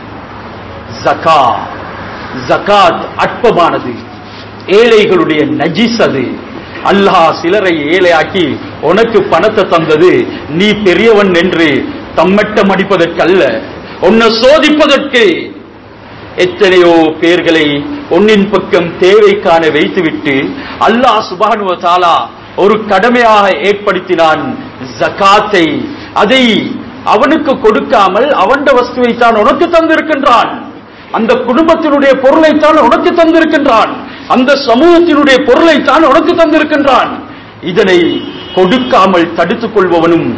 A: ஜகா ஜகாத் அற்பமானது ஏழைகளுடைய நஜிஸ் அது அல்லாஹ் சிலரை ஏழையாக்கி உனக்கு பணத்தை தந்தது நீ பெரியவன் என்று தம்மட்டம் அடிப்பதற்கல்ல உன்னை சோதிப்பதற்கு எத்தனையோ பேர்களை ஒன்னின் பக்கம் தேவைக்கான வைத்துவிட்டு அல்லாஹ் சுபானுவ தாலா ஒரு கடமையாக ஏற்படுத்தினான் ஜகாத்தை அதை அவனுக்கு கொடுக்காமல் அவன் வஸ்துவை தான் உனக்கு தந்திருக்கின்றான் அந்த குடும்பத்தினுடைய பொருளை தான் உனக்கு தந்திருக்கின்றான் அந்த சமூகத்தினுடைய பொருளை தான் உனக்கு தந்திருக்கின்றான் இதனை கொடுக்காமல் தடுத்துக் கொள்பவனும்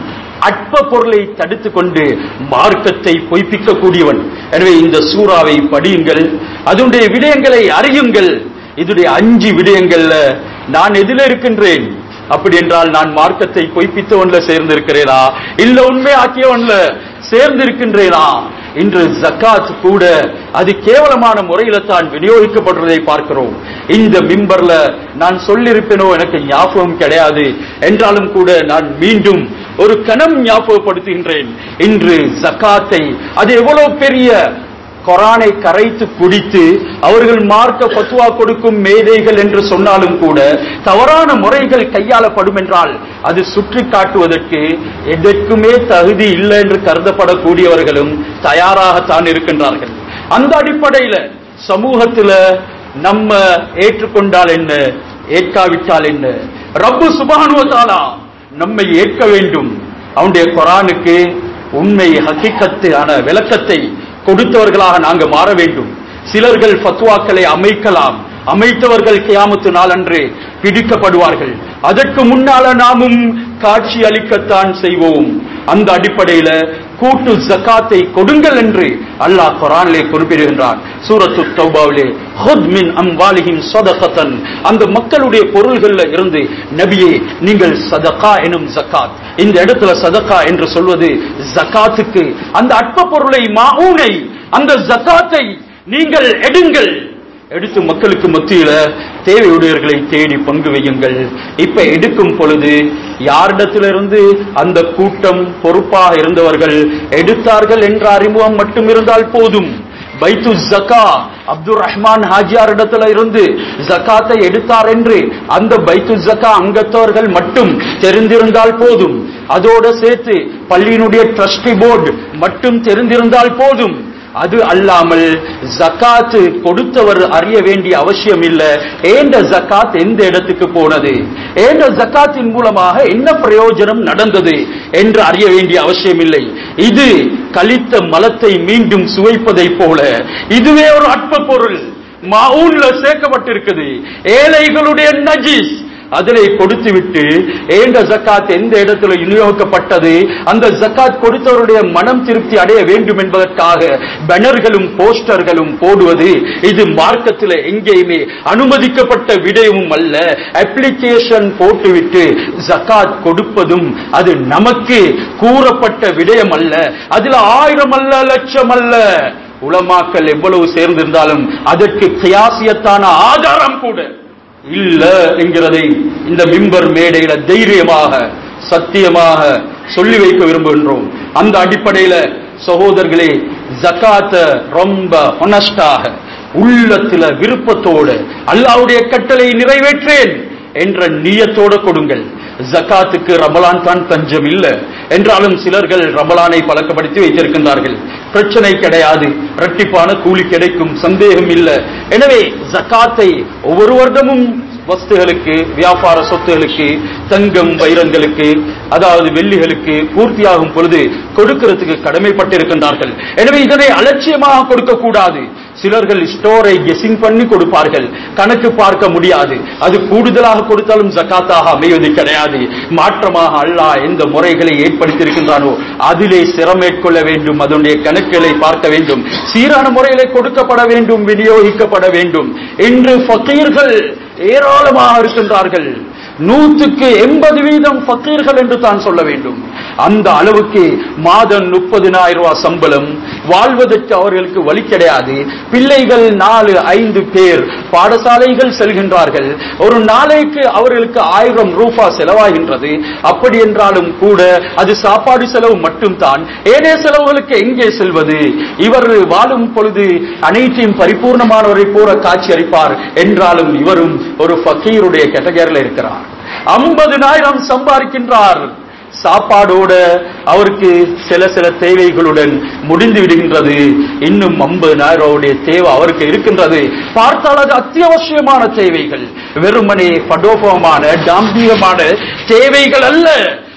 A: அற்ப பொருளை தடுத்து கொண்டு மார்க்கத்தை பொய்ப்பிக்க கூடியவன் எனவே இந்த சூறாவை படியுங்கள் அதனுடைய விடயங்களை அறியுங்கள் இதுடைய அஞ்சு விடயங்கள்ல நான் எதில இருக்கின்றேன் அப்படி என்றால் நான் மார்க்கத்தை பொய்ப்பித்தவன்ல சேர்ந்திருக்கிறேனா இல்ல உண்மையாக்கியவன்ல சேர்ந்திருக்கின்றேனா இன்று ஜக்காத் கூட அது கேவலமான முறையில தான் விநியோகிக்கப்படுவதை பார்க்கிறோம் இந்த மிம்பர்ல நான் சொல்லியிருப்பேனோ எனக்கு ஞாபகம் கிடையாது என்றாலும் கூட நான் மீண்டும் ஒரு கணம் ஞாபகப்படுத்துகின்றேன் இன்று ஜக்காத்தை அது எவ்வளவு பெரிய கொரானை கரைத்து குடித்து அவர்கள் மார்க்க பத்துவா கொடுக்கும் மேதைகள் என்று சொன்னாலும் கூட தவறான முறைகள் கையாளப்படும் என்றால் அது சுற்றி காட்டுவதற்கு எதற்குமே தகுதி இல்லை என்று கருதப்படக்கூடியவர்களும் தயாராகத்தான் இருக்கின்றார்கள் அந்த அடிப்படையில சமூகத்துல நம்ம ஏற்றுக்கொண்டால் என்ன ஏற்காவிட்டால் என்ன ரப்பு சுபானுவத்தாலா நம்மை ஏற்க வேண்டும் அவனுடைய குரானுக்கு உண்மை ஹக்கிக்கத்தான விளக்கத்தை கொடுத்தவர்களாக நாங்க மாற வேண்டும் சிலர்கள் ஃபத்வாக்களை அமைக்கலாம் அமைத்தவர்கள் கியாமத்து நாளன்று பிடிக்கப்படுவார்கள் அதற்கு முன்னால நாமும் காட்சி அளிக்கத்தான் செய்வோம் அந்த அடிப்படையில கூட்டு ஜக்காத்தை கொடுங்கள் என்று அல்லாஹ் குரானிலே குறிப்பிடுகின்றான் சூரத்து தௌபாவிலே ஹுத் மின் அம்வாலிஹிம் சதகத்தன் அந்த மக்களுடைய பொருள்கள்ல இருந்து நபியே நீங்கள் சதகா எனும் ஜக்காத் இந்த இடத்துல சதகா என்று சொல்வது ஜக்காத்துக்கு அந்த அற்ப பொருளை மாவுனை அந்த ஜக்காத்தை நீங்கள் எடுங்கள் எடுத்து மக்களுக்கு மத்தியில தேவையுடையவர்களை தேடி பங்கு வையுங்கள் இப்ப எடுக்கும் பொழுது யாரிடத்திலிருந்து அந்த கூட்டம் பொறுப்பாக இருந்தவர்கள் எடுத்தார்கள் என்ற அறிமுகம் மட்டும் இருந்தால் போதும் பைத்து ஜக்கா அப்துல் ரஹ்மான் ஹாஜியார் இடத்துல இருந்து ஜக்காத்தை எடுத்தார் என்று அந்த பைத்து ஜக்கா அங்கத்தவர்கள் மட்டும் தெரிந்திருந்தால் போதும் அதோட சேர்த்து பள்ளியினுடைய ட்ரஸ்டி போர்டு மட்டும் தெரிந்திருந்தால் போதும் அது அல்லாமல் ஜக்காத்து கொடுத்தவர் அறிய வேண்டிய அவசியம் இல்லை ஏண்ட ஜக்காத் எந்த இடத்துக்கு போனது ஏண்ட ஜக்காத்தின் மூலமாக என்ன பிரயோஜனம் நடந்தது என்று அறிய வேண்டிய அவசியம் இல்லை இது கழித்த மலத்தை மீண்டும் சுவைப்பதை போல இதுவே ஒரு அற்ப பொருள் மாவுன்ல சேர்க்கப்பட்டிருக்குது ஏழைகளுடைய நஜீஸ் அதிலே கொடுத்து விட்டு ஏண்ட ஜக்காத் எந்த இடத்துல விநியோகிக்கப்பட்டது அந்த ஜக்காத் கொடுத்தவருடைய மனம் திருப்தி அடைய வேண்டும் என்பதற்காக பேனர்களும் போஸ்டர்களும் போடுவது இது மார்க்கத்தில் எங்கேயுமே அனுமதிக்கப்பட்ட விடயமும் அல்ல அப்ளிகேஷன் போட்டுவிட்டு ஜக்காத் கொடுப்பதும் அது நமக்கு கூறப்பட்ட விடயம் அல்ல அதுல ஆயிரம் அல்ல லட்சம் அல்ல உலமாக்கள் எவ்வளவு சேர்ந்திருந்தாலும் அதற்கு கியாசியத்தான ஆதாரம் கூட இல்ல என்கிறதை இந்த மிம்பர் மேடையில தைரியமாக சத்தியமாக சொல்லி வைக்க விரும்புகின்றோம் அந்த அடிப்படையில சகோதரர்களே ஜக்காத்த ரொம்ப ஹொனஸ்டாக உள்ளத்துல விருப்பத்தோடு அல்லாவுடைய கட்டளை நிறைவேற்றேன் என்ற நியத்தோட கொடுங்கள் ஜக்காத்துக்கு ரமலான் தான் தஞ்சம் இல்ல என்றாலும் சிலர்கள் ரமலானை பழக்கப்படுத்தி வைத்திருக்கின்றார்கள் பிரச்சனை கிடையாது இரட்டிப்பான கூலி கிடைக்கும் சந்தேகம் இல்ல எனவே ஜக்காத்தை ஒவ்வொரு வருடமும் வஸ்துகளுக்கு வியாபார சொத்துகளுக்கு தங்கம் வைரங்களுக்கு அதாவது வெள்ளிகளுக்கு பூர்த்தியாகும் பொழுது கொடுக்கிறதுக்கு கடமைப்பட்டிருக்கின்றார்கள் எனவே இதனை அலட்சியமாக கொடுக்க கூடாது சிலர்கள் ஸ்டோரை கெஸிங் பண்ணி கொடுப்பார்கள் கணக்கு பார்க்க முடியாது அது கூடுதலாக கொடுத்தாலும் ஜக்காத்தாக அமைவது கிடையாது மாற்றமாக அல்லாஹ் எந்த முறைகளை ஏற்படுத்தியிருக்கின்றானோ அதிலே சிரம் மேற்கொள்ள வேண்டும் அதனுடைய கணக்குகளை பார்க்க வேண்டும் சீரான முறையிலே கொடுக்கப்பட வேண்டும் விநியோகிக்கப்பட வேண்டும் இன்று ஃபக்கீர்கள் ஏராளமாக இருக்கின்றார்கள் நூற்றுக்கு எண்பது வீதம் ஃபக்கீர்கள் என்று தான் சொல்ல வேண்டும் அந்த அளவுக்கு மாதம் முப்பதினாயிரம் ரூபாய் சம்பளம் வாழ்வதற்கு அவர்களுக்கு வழி கிடையாது பிள்ளைகள் நாலு ஐந்து பேர் பாடசாலைகள் செல்கின்றார்கள் ஒரு நாளைக்கு அவர்களுக்கு ஆயிரம் ரூபாய் செலவாகின்றது அப்படி என்றாலும் கூட அது சாப்பாடு செலவு மட்டும்தான் ஏனைய செலவுகளுக்கு எங்கே செல்வது இவர் வாழும் பொழுது அனைத்தையும் பரிபூர்ணமானவரை போல காட்சி அளிப்பார் என்றாலும் இவரும் ஒரு ஃபக்கீருடைய கேட்டகரியில் இருக்கிறார் ஐம்பதுனாயிரம் சம்பாதிக்கின்றார் சாப்பாடோட அவருக்கு சில சில தேவைகளுடன் முடிந்து விடுகின்றது இன்னும் ஐம்பதுனாயிரம் தேவை அவருக்கு இருக்கின்றது பார்த்தால் அது அத்தியாவசியமான தேவைகள் வெறுமனே படோபமான டாம்பீகமான தேவைகள் அல்ல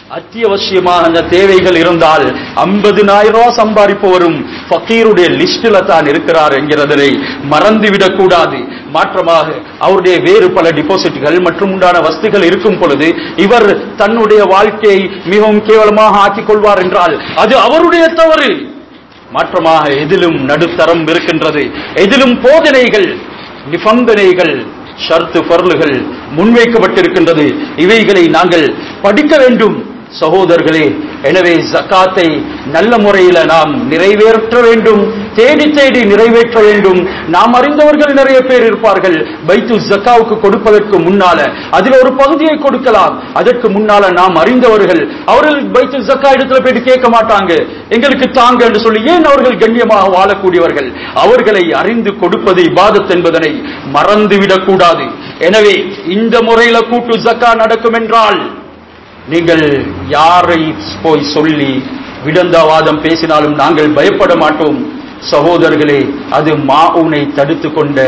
A: அத்தியாவசியமாக அந்த தேவைகள் இருந்தால் ஐம்பதுனாயிரம் ரூபாய் சம்பாதிப்பவரும் ஃபக்கீருடைய லிஸ்டில் தான் இருக்கிறார் என்கிறதனை மறந்துவிடக் கூடாது மாற்றமாக அவருடைய வேறு பல டிபாசிட்கள் மற்றும் உண்டான வஸ்துகள் இருக்கும் பொழுது இவர் தன்னுடைய வாழ்க்கையை மிகவும் கேவலமாக ஆக்கிக் கொள்வார் என்றால் அது அவருடைய தவறு மாற்றமாக எதிலும் நடுத்தரம் இருக்கின்றது எதிலும் போதனைகள் நிபந்தனைகள் ஷர்த்து பொருள்கள் முன்வைக்கப்பட்டிருக்கின்றது இவைகளை நாங்கள் படிக்க வேண்டும் சகோதரர்களே எனவே ஜக்காத்தை நல்ல முறையில் நாம் நிறைவேற்ற வேண்டும் தேடி தேடி நிறைவேற்ற வேண்டும் நாம் அறிந்தவர்கள் நிறைய பேர் இருப்பார்கள் பைத்து ஜக்காவுக்கு கொடுப்பதற்கு முன்னால அதில் ஒரு பகுதியை கொடுக்கலாம் அதற்கு முன்னால நாம் அறிந்தவர்கள் அவர்கள் பைத்து ஜக்கா இடத்துல போயிட்டு கேட்க மாட்டாங்க எங்களுக்கு தாங்க என்று சொல்லி ஏன் அவர்கள் கண்ணியமாக வாழக்கூடியவர்கள் அவர்களை அறிந்து கொடுப்பது இபாதத் என்பதனை மறந்துவிடக் கூடாது எனவே இந்த முறையில கூட்டு ஜக்கா நடக்கும் என்றால் நீங்கள் யாரை போய் சொல்லி விடந்தவாதம் பேசினாலும் நாங்கள் பயப்பட மாட்டோம் சகோதரர்களே அது மாவுனை தடுத்து கொண்ட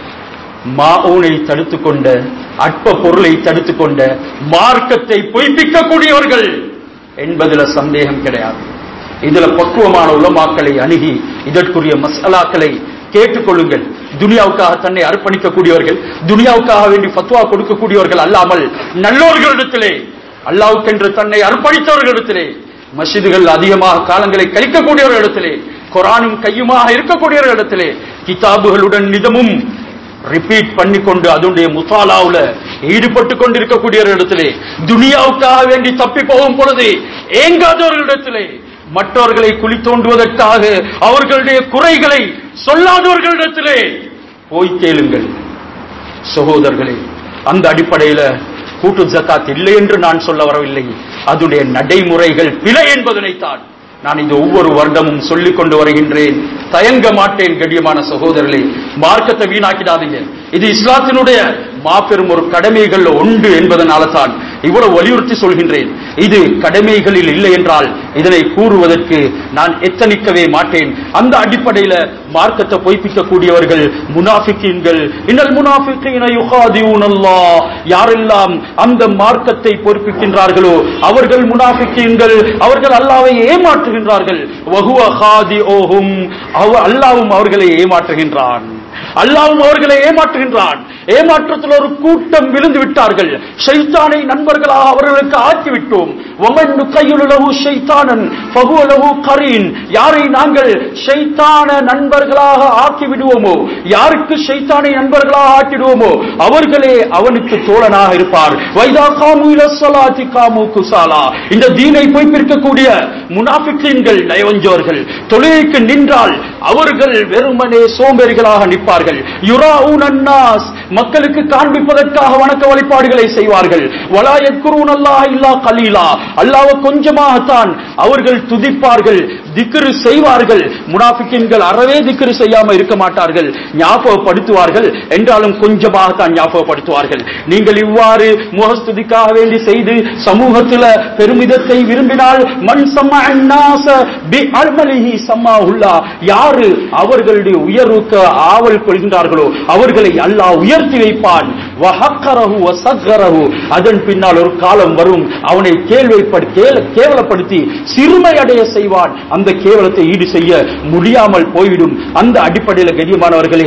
A: மாவுனை தடுத்து கொண்ட அற்ப பொருளை தடுத்து கொண்ட மார்க்கத்தை பொய்ப்பிக்கக்கூடியவர்கள் என்பதுல சந்தேகம் கிடையாது இதுல பக்குவமான உலமாக்களை அணுகி இதற்குரிய மசாலாக்களை கேட்டுக்கொள்ளுங்கள் துனியாவுக்காக தன்னை அர்ப்பணிக்கக்கூடியவர்கள் துனியாவுக்காக வேண்டி ஃபத்வா கொடுக்கக்கூடியவர்கள் அல்லாமல் நல்லோர்களிடத்திலே அல்லாவுக்கென்று தன்னை அர்ப்பணித்தவர்களிடத்திலே மசிதுகள் அதிகமாக காலங்களை கழிக்கக்கூடியவர்களிடத்திலே குரானும் கையுமாக இருக்கக்கூடியவர்களிடத்திலே கிதாபுகளுடன் நிதமும் ரிப்பீட் பண்ணிக்கொண்டு அதனுடைய முசாலாவுல ஈடுபட்டு கொண்டிருக்கக்கூடியவர்களிடத்திலே துனியாவுக்காக வேண்டி தப்பி போகும் பொழுது ஏங்காதவர்களிடத்திலே மற்றவர்களை குழி தோண்டுவதற்காக அவர்களுடைய குறைகளை சொல்லாதவர்களிடத்திலே போய் கேளுங்கள் சகோதரர்களே அந்த அடிப்படையில கூட்டு ஜக்காத் இல்லை என்று நான் சொல்ல வரவில்லை அதனுடைய நடைமுறைகள் பிழை என்பதனைத்தான் நான் இது ஒவ்வொரு வருடமும் சொல்லிக் கொண்டு வருகின்றேன் தயங்க மாட்டேன் கடியமான சகோதரர்களே மார்க்கத்தை வீணாக்கிடாதீங்க இது இஸ்லாத்தினுடைய மாபெரும் ஒரு கடமைகள் உண்டு என்பதனால தான் இவ்வளவு வலியுறுத்தி சொல்கின்றேன் இது கடமைகளில் இல்லை என்றால் இதனை கூறுவதற்கு நான் எத்தனிக்கவே மாட்டேன் அந்த அடிப்படையில மார்க்கத்தை பொய்ப்பிக்கக்கூடியவர்கள் முனாஃபிக்கீன்கள் இன்னல் முனாஃபிக்கீன யுகாதியூனல்லாஹ் யாரெல்லாம் அந்த மார்க்கத்தை பொறுப்பிக்கின்றார்களோ அவர்கள் முனாஃபிக்கீன்கள் அவர்கள் அல்லாவை ஏமாற்றுகின்றார்கள் வஹுவ ஹாதிஓஹும் அவ அல்லாவும் அவர்களை ஏமாற்றுகின்றான் அல்லாவும் அவர்களை ஏமாற்றுகின்றான் ஏமாற்றத்தில் ஒரு கூட்டம் விழுந்து விட்டார்கள் ஷைத்தானை நண்பர்களாக அவர்களுக்கு ஆக்கிவிட்டோம் ஒமன் கையுலகு ஷைத்தானன் பகுவலகு கரீன் யாரை நாங்கள் ஷைத்தான நண்பர்களாக ஆக்கி விடுவோமோ யாருக்கு ஷைத்தானை நண்பர்களாக ஆக்கிடுவோமோ அவர்களே அவனுக்கு தோழனாக இருப்பார் வைதா காமு இலசலாத்தி காமு குசாலா இந்த தீனை பொய்ப்பிற்கக்கூடிய முனாஃபிக்கீன்கள் நயவஞ்சோர்கள் தொழிலுக்கு நின்றால் அவர்கள் வெறுமனே சோம்பேறிகளாக நிற்பார்கள் யுராஊன் அன்னாஸ் மக்களுக்கு காண்பிப்பதற்காக வணக்க வழிபாடுகளை செய்வார்கள் வலா யத்குரூன் அல்லாஹ் இல்லா கலீலா அல்லாஹ்வை கொஞ்சமாகத்தான் அவர்கள் துதிப்பார்கள் திக்ரு செய்வார்கள் முனாஃபிக்கின்கள் அறவே திக்ரு செய்யாம இருக்க மாட்டார்கள் ஞாபகப்படுத்துவார்கள் என்றாலும் கொஞ்சமாகத்தான் ஞாபகப்படுத்துவார்கள் நீங்கள் இவ்வாறு முகஸ்துதிக்காக வேண்டி செய்து சமூகத்தில் பெருமிதத்தை விரும்பினால் மண் சம்ம அன்னாச பி அல்மலிஹி சம்மா உள்ளா யாரு அவர்களுடைய உயர்வுக்கு ஆவல் கொள்கின்றார்களோ அவர்களை அல்லாஹ் உயர்த்தி வைப்பான் வஹக்கரஹு வசக்கரஹு அதன் பின்னால் ஒரு காலம் வரும் அவனை கேள்விப்படு கேல- கேவலப்படுத்தி சிறுமை அடைய செய்வான் அந்த கேவலத்தை ஈடு செய்ய முடியாமல் போய்விடும் அந்த அடிப்படையில் கண்ணியமானவர்களே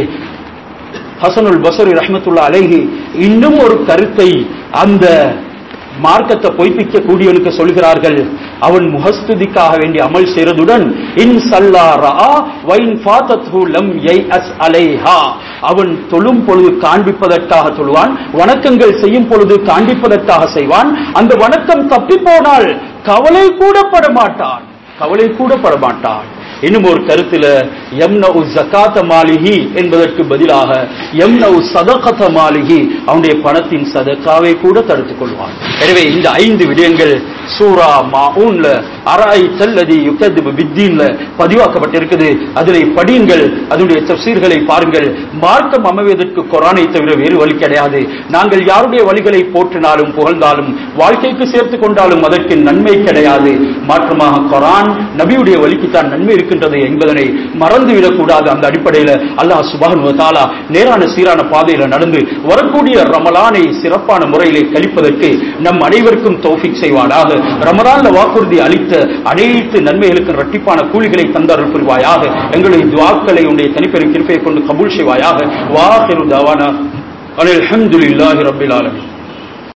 A: ஹசனுல் பசரி ரஹ்மத்துல்லா அலைஹி இன்னும் ஒரு கருத்தை அந்த மார்க்கத்தை பொய்ப்பிக்க கூடியவனுக்கு சொல்கிறார்கள் அவன் முகஸ்துதிக்காக வேண்டி அமல் செய்வதுடன் இன் சல்லா ரா வைன் ஃபாதத்ஹு லம் யைஅஸ் அலைஹா அவன் தொழும் பொழுது காண்பிப்பதற்காக தொழுவான் வணக்கங்கள் செய்யும் பொழுது காண்பிப்பதற்காக செய்வான் அந்த வணக்கம் தப்பி போனால் கவலை கூட பட மாட்டான் கவலை கூட பட மாட்டான் இன்னும் ஒரு கருத்துல எம்னவு ஜகாத்த மாலிகி என்பதற்கு பதிலாக எம்னவு சதகத மாலிகி அவனுடைய பணத்தின் சதக்காவை கூட தடுத்துக் கொள்வான் எனவே இந்த ஐந்து விடயங்கள் சூரா மாஊன்ல அராய் தல்லதி யுக்கது பித்தீன்ல பதிவாக்கப்பட்டிருக்குது அதனை படியுங்கள் அதனுடைய தப்சீர்களை பாருங்கள் மார்க்கம் அமைவதற்கு குரானை தவிர வேறு வழி கிடையாது நாங்கள் யாருடைய வழிகளை போற்றினாலும் புகழ்ந்தாலும் வாழ்க்கைக்கு சேர்த்துக் கொண்டாலும் அதற்கு நன்மை கிடையாது மாற்றமாக குரான் நபியுடைய வழிக்கு தான் நன்மை இருக்கின்றது என்பதனை மறந்துவிடக் கூடாது அந்த அடிப்படையில் அல்லாஹ் சுபானு தாலா நேரான சீரான பாதையில நடந்து வரக்கூடிய ரமலானை சிறப்பான முறையிலே கழிப்பதற்கு நம் அனைவருக்கும் தௌஃபிக் செய்வானாக ரமலான்ல வாக்குறுதி அளித்த அனைத்து நன்மைகளுக்கும் இரட்டிப்பான கூலிகளை தந்தருள் புரிவாயாக எங்களுடைய துவாக்களை உடைய தனிப்பெரும் கிருப்பையை கொண்டு கபூல் செய்வாயாக வாஹிரு தவானா அனில் அல்ஹம்துலில்லாஹி ரப்பில் ஆலமீன்